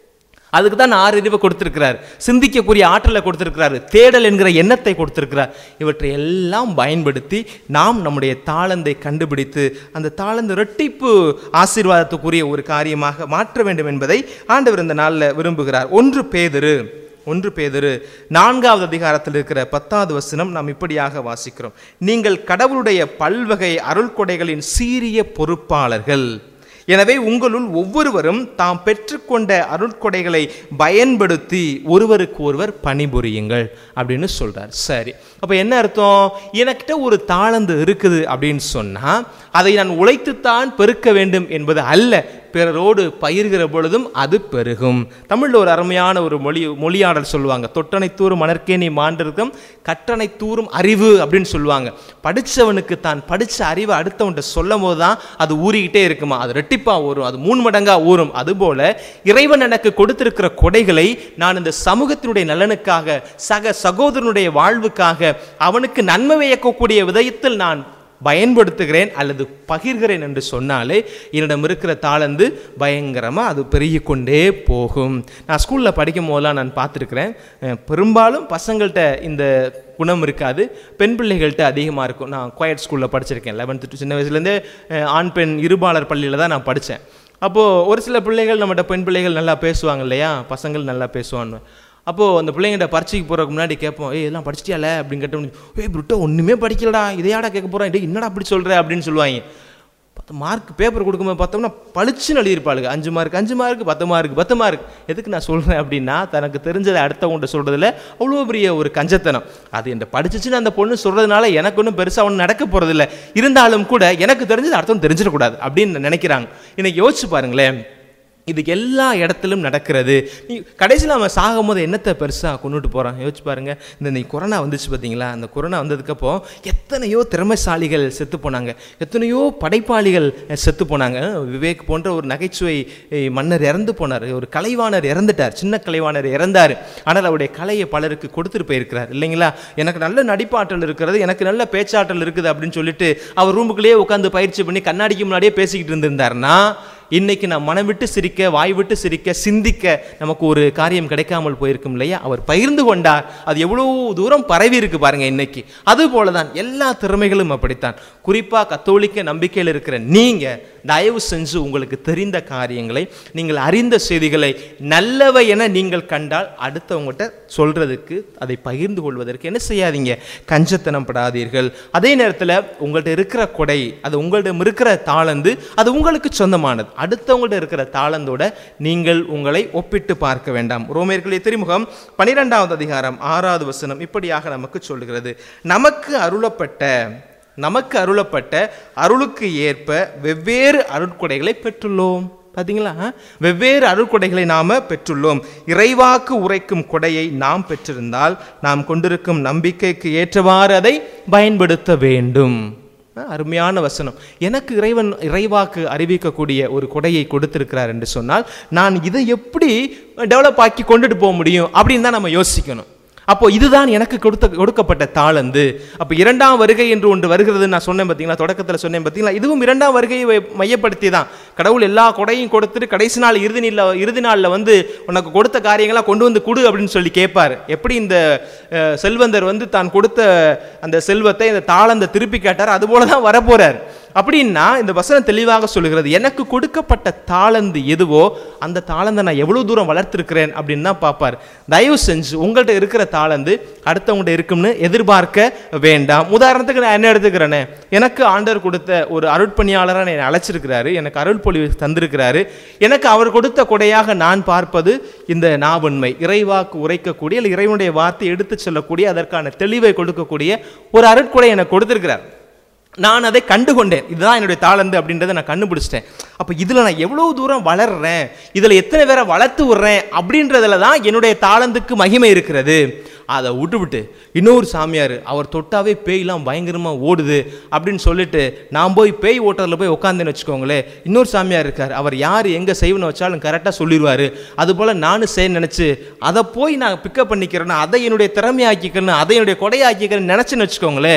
அதுக்கு தான் ஆறு அறிவை கொடுத்திருக்கிறார் சிந்திக்கக்கூடிய ஆற்றலை கொடுத்திருக்கிறார் தேடல் என்கிற எண்ணத்தை கொடுத்திருக்கிறார் இவற்றை எல்லாம் பயன்படுத்தி நாம் நம்முடைய தாளந்தை கண்டுபிடித்து அந்த தாளந்து இரட்டிப்பு ஆசீர்வாதத்துக்குரிய ஒரு காரியமாக மாற்ற வேண்டும் என்பதை ஆண்டவர் இந்த நாளில் விரும்புகிறார் ஒன்று பேதுரு ஒன்று பேதுரு நான்காவது அதிகாரத்தில் இருக்கிற பத்தாவது வசனம் நாம் இப்படியாக வாசிக்கிறோம் நீங்கள் கடவுளுடைய பல்வகை அருள்கொடைகளின் சீரிய பொறுப்பாளர்கள் எனவே உங்களுள் ஒவ்வொருவரும் தாம் பெற்றுக்கொண்ட அருட்கொடைகளை பயன்படுத்தி ஒருவருக்கு ஒருவர் பணிபுரியுங்கள் அப்படின்னு சொல்றார் சரி அப்போ என்ன அர்த்தம் எனக்கிட்ட ஒரு தாளந்து இருக்குது அப்படின்னு சொன்னா அதை நான் உழைத்துத்தான் பெருக்க வேண்டும் என்பது அல்ல பிறரோடு பயிர்கிற பொழுதும் அது பெருகும் தமிழில் ஒரு அருமையான ஒரு மொழி மொழியாடல் சொல்லுவாங்க தொட்டனை தூரும் மணற்கே நீ மாண்டிருக்கும் கற்றனை தூரும் அறிவு அப்படின்னு சொல்லுவாங்க படித்தவனுக்கு தான் படித்த அறிவை அடுத்தவன்கிட்ட சொல்லும் போது தான் அது ஊறிக்கிட்டே இருக்குமா அது ரெட்டிப்பா ஊறும் அது மூணு மடங்கா ஊறும் அதுபோல இறைவன் எனக்கு கொடுத்திருக்கிற கொடைகளை நான் இந்த சமூகத்தினுடைய நலனுக்காக சக சகோதரனுடைய வாழ்வுக்காக அவனுக்கு நன்மை வைக்கக்கூடிய விதயத்தில் நான் பயன்படுத்துகிறேன் அல்லது பகிர்கிறேன் என்று சொன்னாலே என்னிடம் இருக்கிற தாளந்து பயங்கரமாக அது பெருகிக் கொண்டே போகும் நான் ஸ்கூலில் படிக்கும் போதெல்லாம் நான் பார்த்துருக்குறேன் அஹ், பெரும்பாலும் பசங்கள்கிட்ட இந்த குணம் இருக்காது பெண் பிள்ளைகள்கிட்ட அதிகமாக இருக்கும் நான் குவாய்ட் ஸ்கூலில் படிச்சிருக்கேன் லெவன்த்து டு சின்ன வயசுலேருந்தே அஹ், ஆண் பெண் இருபாலர் பள்ளியில் தான் நான் படித்தேன் அப்போது ஒரு சில பிள்ளைகள் நம்மகிட்ட பெண் பிள்ளைகள் நல்லா பேசுவாங்க இல்லையா பசங்கள் நல்லா பேசுவாங்க அப்போது அந்த பிள்ளைங்கிட்ட பரீட்சைக்கு போகிறதுக்கு முன்னாடி கேட்போம் ஏய் இதெல்லாம் படிச்சிட்டியால அப்படின்னு கேட்டோம் ஏய் புருட்டோ ஒன்றுமே படிக்கலடா இதையாடா கேட்க போகிறேன் டேய் என்னடா அப்படி சொல்கிற அப்படின்னு சொல்லுவாங்க பத்து மார்க் பேப்பர் கொடுக்கும்போது பார்த்தோம்னா பளிச்சுன்னு எழுதியிருப்பாளுங்க அஞ்சு மார்க் அஞ்சு மார்க் பத்து மார்க் பத்து மார்க் எதுக்கு நான் சொல்கிறேன் அப்படின்னா தனக்கு தெரிஞ்சதை அடுத்தவங்கள்ட்ட சொல்கிறதுல அவ்வளோ பெரிய ஒரு கஞ்சத்தனம் அது என்ன படிச்சிச்சுன்னு அந்த பொண்ணு சொல்கிறதுனால எனக்கு ஒன்றும் பெருசாக ஒன்றும் நடக்க போகிறதில்ல இருந்தாலும் கூட எனக்கு தெரிஞ்சது அடுத்தவங்க தெரிஞ்சிடக்கூடாது அப்படின்னு நினைக்கிறாங்க இன்னைக்கு யோசிச்சு பாருங்களேன் இது எல்லா இடத்திலும் நடக்கிறது நீ கடைசியில் அவன் சாகும் போது என்னத்தை பெருசாக கொண்டுட்டு போகிறான் யோசிச்சு பாருங்க இந்த இந்த கொரோனா வந்துச்சு பார்த்தீங்களா அந்த கொரோனா வந்ததுக்கப்புறம் எத்தனையோ திறமைசாலிகள் செத்து போனாங்க எத்தனையோ படைப்பாளிகள் செத்து போனாங்க விவேக் போன்ற ஒரு நகைச்சுவை eh, மன்னர் இறந்து போனார் ஒரு கலைவாணர் இறந்துட்டார் சின்ன கலைவாணர் இறந்தார் ஆனால் அவருடைய கலையை பலருக்கு கொடுத்துட்டு போயிருக்கிறார் இல்லைங்களா எனக்கு நல்ல நடிப்பாற்றல் இருக்கிறது எனக்கு நல்ல பேச்சாற்றல் இருக்குது அப்படின்னு சொல்லிட்டு அவர் ரூமுக்குள்ளேயே உட்காந்து பயிற்சி பண்ணி கண்ணாடிக்கு முன்னாடியே பேசிக்கிட்டு இருந்திருந்தாருன்னா இன்னைக்கு நான் மனம் விட்டு சிரிக்க வாய் விட்டு சிரிக்க சிந்திக்க நமக்கு ஒரு காரியம் கிடைக்காமல் போயிருக்கும் இல்லையா அவர் பகிர்ந்து கொண்டார் அது எவ்வளவு தூரம் பரவி இருக்கு பாருங்க இன்னைக்கு அது போலதான் எல்லா திறமைகளும் அப்படித்தான் குறிப்பா கத்தோலிக்க நம்பிக்கையில் இருக்கிற நீங்க தயவு செஞ்சு உங்களுக்கு தெரிந்த காரியங்களை நீங்கள் அறிந்த செய்திகளை நல்லவை என நீங்கள் கண்டால் அடுத்தவங்ககிட்ட சொல்றதுக்கு அதை பகிர்ந்து கொள்வதற்கு என்ன செய்யாதீங்க கஞ்சத்தனம் படாதீர்கள் அதே நேரத்தில் உங்கள்ட்ட இருக்கிற கொடை அது உங்களிடம் இருக்கிற தாளந்து அது உங்களுக்கு சொந்தமானது அடுத்தவங்கள்ட்ட இருக்கிற தாளந்தோட நீங்கள் உங்களை ஒப்பிட்டு பார்க்க வேண்டாம் ரோமேர்களுடைய திருமுகம் பனிரெண்டாவது அதிகாரம் ஆறாவது வசனம் இப்படியாக நமக்கு சொல்லுகிறது நமக்கு அருளப்பட்ட நமக்கு அருளப்பட்ட அருளுக்கு ஏற்ப வெவ்வேறு அருட்கொடைகளை பெற்றுள்ளோம் பார்த்தீங்களா வெவ்வேறு அருட்கொடைகளை நாம பெற்றுள்ளோம் இறைவாக்கு உரைக்கும் கொடையை நாம் பெற்றிருந்தால் நாம் கொண்டிருக்கும் நம்பிக்கைக்கு ஏற்றவாறு அதை பயன்படுத்த வேண்டும் அஹ், அருமையான வசனம் எனக்கு இறைவன் இறைவாக்கு அறிவிக்கக்கூடிய ஒரு கொடையை கொடுத்திருக்கிறார் என்று சொன்னால் நான் இதை எப்படி டெவலப் ஆக்கி கொண்டுட்டு போக முடியும் அப்படின்னு தான் நம்ம யோசிக்கணும் அப்போ இதுதான் எனக்கு கொடுத்த கொடுக்கப்பட்ட தாளந்து அப்போ இரண்டாம் வருகை என்று ஒன்று வருகிறது நான் சொன்னேன் பார்த்தீங்களா தொடக்கத்தில் சொன்னேன் பார்த்தீங்களா இதுவும் இரண்டாம் வருகையை வை- மையப்படுத்தி தான் கடவுள் எல்லா கொடையும் கொடுத்துட்டு கடைசி நாள் இறுதி நாளில் இறுதி நாளில் வந்து உனக்கு கொடுத்த காரியங்களா கொண்டு வந்து கொடு அப்படின்னு சொல்லி கேட்பார் எப்படி இந்த அஹ், செல்வந்தர் வந்து தான் கொடுத்த அந்த செல்வத்தை இந்த தாளந்தை திருப்பி கேட்டார் அதுபோல தான் வரப்போறார் அப்படின்னா இந்த வசனம் தெளிவாக சொல்லுகிறது எனக்கு கொடுக்கப்பட்ட தாளந்து எதுவோ அந்த தாளந்தை நான் எவ்வளவு தூரம் வளர்த்திருக்கிறேன் அப்படின்னு தான் பார்ப்பார் தயவு செஞ்சு உங்கள்கிட்ட இருக்கிற தாளந்து அடுத்தவங்கள்ட்ட இருக்கும்னு எதிர்பார்க்க வேண்டாம் உதாரணத்துக்கு நான் என்ன எடுத்துக்கிறேனே எனக்கு ஆண்டவர் கொடுத்த ஒரு அருட்பணியாளராக என்னை அழைச்சிருக்கிறாரு எனக்கு அருள் பொழிவு தந்திருக்கிறாரு எனக்கு அவர் கொடுத்த கொடையாக நான் பார்ப்பது இந்த நாவன்மை இறைவாக்கு உரைக்கக்கூடிய இல்லை இறைவனுடைய வார்த்தை எடுத்துச் சொல்லக்கூடிய அதற்கான தெளிவை கொடுக்கக்கூடிய ஒரு அருட்கொடை எனக்கு கொடுத்திருக்கிறார் நான் அதை கண்டுகொண்டேன் இதுதான் என்னுடைய தாளந்து அப்படின்றத நான் கண்டுபிடிச்சிட்டேன் அப்போ இதில் நான் எவ்வளோ தூரம் வளர்றேன் இதில் எத்தனை பேரை வளர்த்து விடுறேன் அப்படின்றதுல தான் என்னுடைய தாளந்துக்கு மகிமை இருக்கிறது அதை விட்டுவிட்டு இன்னொரு சாமியார் அவர் தொட்டாவே பேய்லாம் பயங்கரமாக ஓடுது அப்படின்னு சொல்லிட்டு நான் போய் பேய் ஓட்டரில் போய் உட்காந்தேன்னு வச்சுக்கோங்களேன் இன்னொரு சாமியார் இருக்கார் அவர் யார் எங்கே செய்வனை வச்சாலும் கரெக்டாக சொல்லிடுவார் அதுபோல் நானும் செய்ய நினச்சி அதை போய் நான் பிக்கப் பண்ணிக்கிறேன்னு அதை என்னுடைய திறமையாக்கிக்கிறேன்னு அதை என்னுடைய கொடையாக்கிக்கிறேன்னு நினச்சேன்னு வச்சுக்கோங்களேன்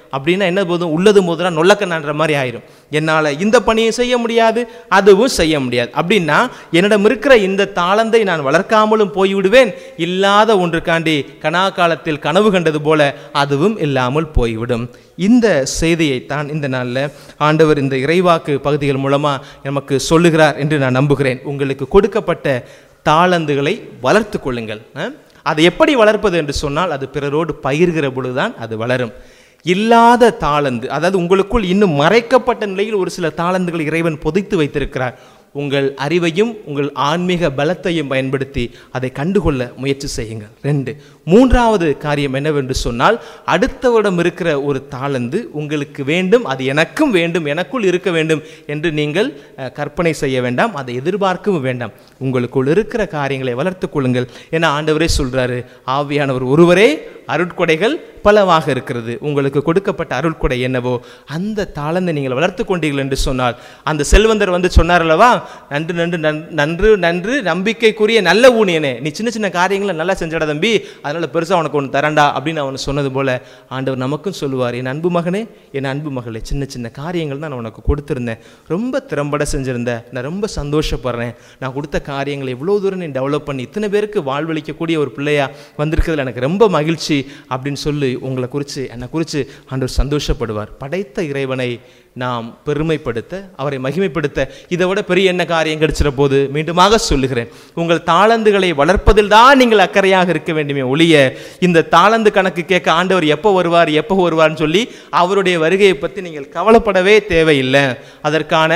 அப்படின்னா என்ன போதும் உள்ளது போதுனா நொல்லக்கண்ணான்ற மாதிரி ஆயிரும் என்னால் இந்த பணியை செய்ய முடியாது அதுவும் செய்ய முடியாது அப்படின்னா என்னிடம் இருக்கிற இந்த தாளந்தை நான் வளர்க்காமலும் போய்விடுவேன் இல்லாத ஒன்றுக்காண்டி கனா காலத்தில் கனவு கண்டது போல அதுவும் இல்லாமல் போய்விடும் இந்த செய்தியைத்தான் இந்த நாளில் ஆண்டவர் இந்த இறைவாக்கு பகுதிகள் மூலமாக நமக்கு சொல்லுகிறார் என்று நான் நம்புகிறேன் உங்களுக்கு கொடுக்கப்பட்ட தாளந்துகளை வளர்த்து கொள்ளுங்கள் அஹ்? அதை எப்படி வளர்ப்பது என்று சொன்னால் அது பிறரோடு பகிர்கிற பொழுதுதான் அது வளரும் இல்லாத தாளந்து அதாவது உங்களுக்குள் இன்னும் மறைக்கப்பட்ட நிலையில் ஒரு சில தாளந்துகள் இறைவன் பொதித்து வைத்திருக்கிறார் உங்கள் அறிவையும் உங்கள் ஆன்மீக பலத்தையும் பயன்படுத்தி அதை கண்டுகொள்ள முயற்சி செய்யுங்கள் ரெண்டு மூன்றாவது காரியம் என்னவென்று சொன்னால் அடுத்தவரிடம் இருக்கிற ஒரு தாளந்து உங்களுக்கு வேண்டும் அது எனக்கும் வேண்டும் எனக்குள் இருக்க வேண்டும் என்று நீங்கள் அஹ், கற்பனை செய்ய வேண்டாம் அதை எதிர்பார்க்கவும் வேண்டாம் உங்களுக்குள் இருக்கிற காரியங்களை வளர்த்துக் கொள்ளுங்கள் என ஆண்டவரே சொல்றாரு ஆவியானவர் ஒருவரே அருட்கொடைகள் பலவாக இருக்கிறது உங்களுக்கு கொடுக்கப்பட்ட அருட்கொடை என்னவோ அந்த தாளந்தை நீங்கள் வளர்த்து கொண்டீர்கள் என்று சொன்னால் அந்த செல்வந்தர் வந்து சொன்னார் அல்லவா நன்று நன்று நன்- நன்று நன்று நம்பிக்கைக்குரிய நல்ல ஊழியனே நீ சின்ன சின்ன காரியங்களை நல்லா செஞ்சட தம்பி அதனால பெருசா உனக்கு ஒன்று தரண்டா அப்படின்னு அவன் சொன்னது போல ஆண்டவர் நமக்கும் சொல்லுவார் என் அன்பு மகனே என் அன்பு மகளே சின்ன சின்ன காரியங்கள் தான் நான் உனக்கு கொடுத்துருந்தேன் ரொம்ப திறம்பட செஞ்சிருந்தேன் நான் ரொம்ப சந்தோஷப்படுறேன் நான் கொடுத்த காரியங்களை எவ்வளோ தூரம் நீ டெவலப் பண்ணி இத்தனை பேருக்கு வாழ்வளிக்கக்கூடிய ஒரு பிள்ளையா வந்திருக்கிறதுல எனக்கு ரொம்ப மகிழ்ச்சி அப்படின்னு சொல்லி உங்களை குறித்து என்னை குறித்து ஆண்டவர் சந்தோஷப்படுவார் படைத்த இறைவனை நாம் பெருமைப்படுத்த அவரை மகிமைப்படுத்த இதை விட பெரிய என்ன காரியம் கிடைச்சிட போது மீண்டுமாக சொல்லுகிறேன் உங்கள் தாளந்துகளை வளர்ப்பதில் தான் நீங்கள் அக்கறையாக இருக்க வேண்டுமே ஒழிய இந்த தாளந்து கணக்கு கேட்க ஆண்டவர் எப்போ வருவார் எப்போ வருவார்னு சொல்லி அவருடைய வருகையை பற்றி நீங்கள் கவலைப்படவே தேவையில்லை அதற்கான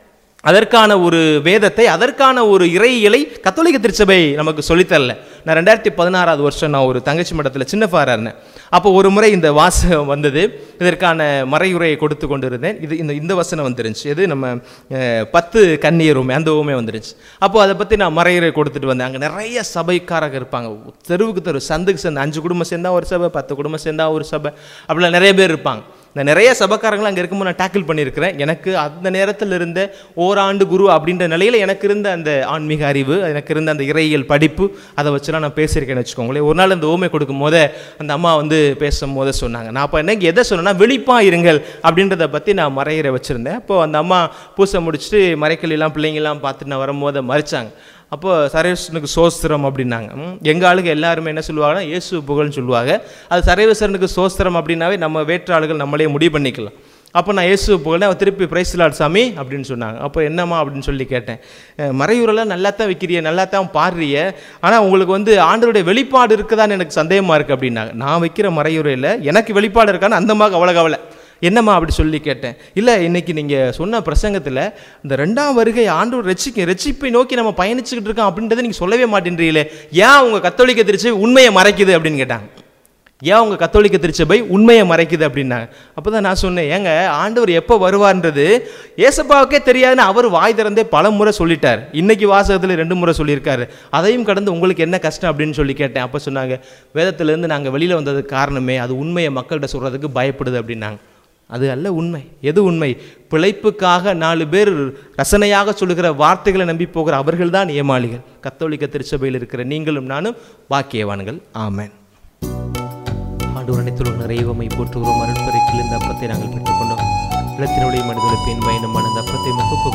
அதற்கான ஒரு வேதத்தை அதற்கான ஒரு இறையியலை கத்தோலிக்க திருச்சபை நமக்கு சொல்லித்தரல நான் ரெண்டாயிரத்தி பதினாறாவது வருஷம் நான் ஒரு தங்கச்சி மடத்தில் சின்ன ஃபாரா இருந்தேன் அப்போ ஒரு முறை இந்த வாசகம் வந்தது இதற்கான மறையுரையை கொடுத்து கொண்டு இருந்தேன் இது இந்த இந்த வசனம் வந்துருந்துச்சு இது நம்ம அஹ், பத்து கன்னியர் உமை அந்த உமை வந்துருந்துச்சு அப்போ அதை பற்றி நான் மறையுரை கொடுத்துட்டு வந்தேன் அங்கே நிறைய சபைக்காரங்க இருப்பாங்க தெருவுக்கு தெரு சந்துக்கு சந்து அஞ்சு குடும்பம் சேர்ந்தா ஒரு சபை பத்து குடும்பம் சேர்ந்தா ஒரு சபை அப்படிலாம் நிறைய பேர் இருப்பாங்க நான் நிறைய சபக்காரங்களை அங்கே இருக்கும்போது நான் டேக்கிள் பண்ணியிருக்கிறேன் எனக்கு அந்த நேரத்தில் இருந்த ஓராண்டு குரு அப்படின்ற நிலையில் எனக்கு இருந்த அந்த ஆன்மீக அறிவு எனக்கு இருந்த அந்த இறையியல் படிப்பு அதை வச்சுலாம் நான் பேசியிருக்கேன்னு வச்சுக்கோங்களேன் ஒரு நாள் அந்த ஓமை கொடுக்கும் போதே அந்த அம்மா வந்து பேசும் போதே சொன்னாங்க நான் அப்போ எனக்கு எதை சொன்னேன்னா வெளிப்பா இருங்கள் அப்படின்றத பற்றி நான் மறையிற வச்சுருந்தேன் அப்போ அந்த அம்மா பூசை முடிச்சுட்டு மறைக்கல்லாம் பிள்ளைங்கெல்லாம் பார்த்துட்டு நான் வரும்போது மறைச்சாங்க அப்போ சரேஸ்வரனுக்கு சோஸ்திரம் அப்படின்னாங்க ம், எங்க ஆளுங்க எல்லாருமே என்ன சொல்லுவாங்கன்னா இயேசு புகழ்னு சொல்லுவாங்க அது சரேஸ்வரனுக்கு சோஸ்திரம் அப்படின்னாவே நம்ம வேற்றாளுகள் நம்மளே முடிவு பண்ணிக்கலாம் அப்போ நான் இயேசு புகழ்னேன் அவ திருப்பி பிரைஸ் லார்ட் சாமி அப்படின்னு சொன்னாங்க அப்போ என்னம்மா அப்படின்னு சொல்லி கேட்டேன் அஹ், மறையூரெல்லாம் நல்லா தான் வைக்கிறிய நல்லா தான் பாடுறிய ஆனால் உங்களுக்கு வந்து ஆண்டவருடைய வெளிப்பாடு இருக்குதான்னு எனக்கு சந்தேகமாக இருக்குது அப்படின்னாங்க நான் வைக்கிற மறையுறையில் எனக்கு வெளிப்பாடு இருக்கான்னு அந்த மாதிரி அவ்வளோ கவலை என்னம்மா அப்படி சொல்லி கேட்டேன் இல்லை இன்னைக்கு நீங்கள் சொன்ன பிரசங்கத்தில் இந்த ரெண்டாம் வருகை ஆண்டவர் ரட்சிக்க ரட்சிப்பை நோக்கி நம்ம பயணிச்சுக்கிட்டு இருக்கோம் அப்படின்றத நீங்கள் சொல்லவே மாட்டேன்றீங்களே ஏன் உங்கள் கத்தோலிக்க திருச்சி உண்மையை மறைக்குது அப்படின்னு கேட்டாங்க ஏன் உங்கள் கத்தோலிக்க திருச்சபை உண்மையை மறைக்குது அப்படின்னாங்க அப்போ தான் நான் சொன்னேன் ஏங்க ஆண்டவர் எப்போ வருவார்ன்றது ஏசப்பாவுக்கே தெரியாதுன்னு அவர் வாய் திறந்தே பல முறை சொல்லிட்டார் இன்னைக்கு வாசகத்தில் ரெண்டு முறை சொல்லியிருக்காரு அதையும் கடந்து உங்களுக்கு என்ன கஷ்டம் அப்படின்னு சொல்லி கேட்டேன் அப்போ சொன்னாங்க வேதத்திலேருந்து நாங்கள் வெளியில் வந்ததுக்கு காரணமே அது உண்மையை மக்கள்கிட்ட சொல்கிறதுக்கு பயப்படுது அப்படின்னாங்க அது அல்ல உண்மை எது உண்மை பிழைப்புக்காக நாலு பேர் ரசனையாக சொல்லுகிற வார்த்தைகளை நம்பி போகிற அவர்கள்தான் ஏமாளிகள் கத்தோலிக்க திருச்சபையில் இருக்கிற நீங்களும் நானும் வாக்கியவான்கள் ஆமென் ஆண்டவர் அனைத்துலக நிறைவமை போற்றுகிறோம் அருட்பறைக்கில் இந்த அப்பத்தை நாங்கள் பெற்றுக்கொண்டோம் இளத்தினுடைய மனிதர்களுக்கு என் பயணமான அந்த அப்பத்தை மிக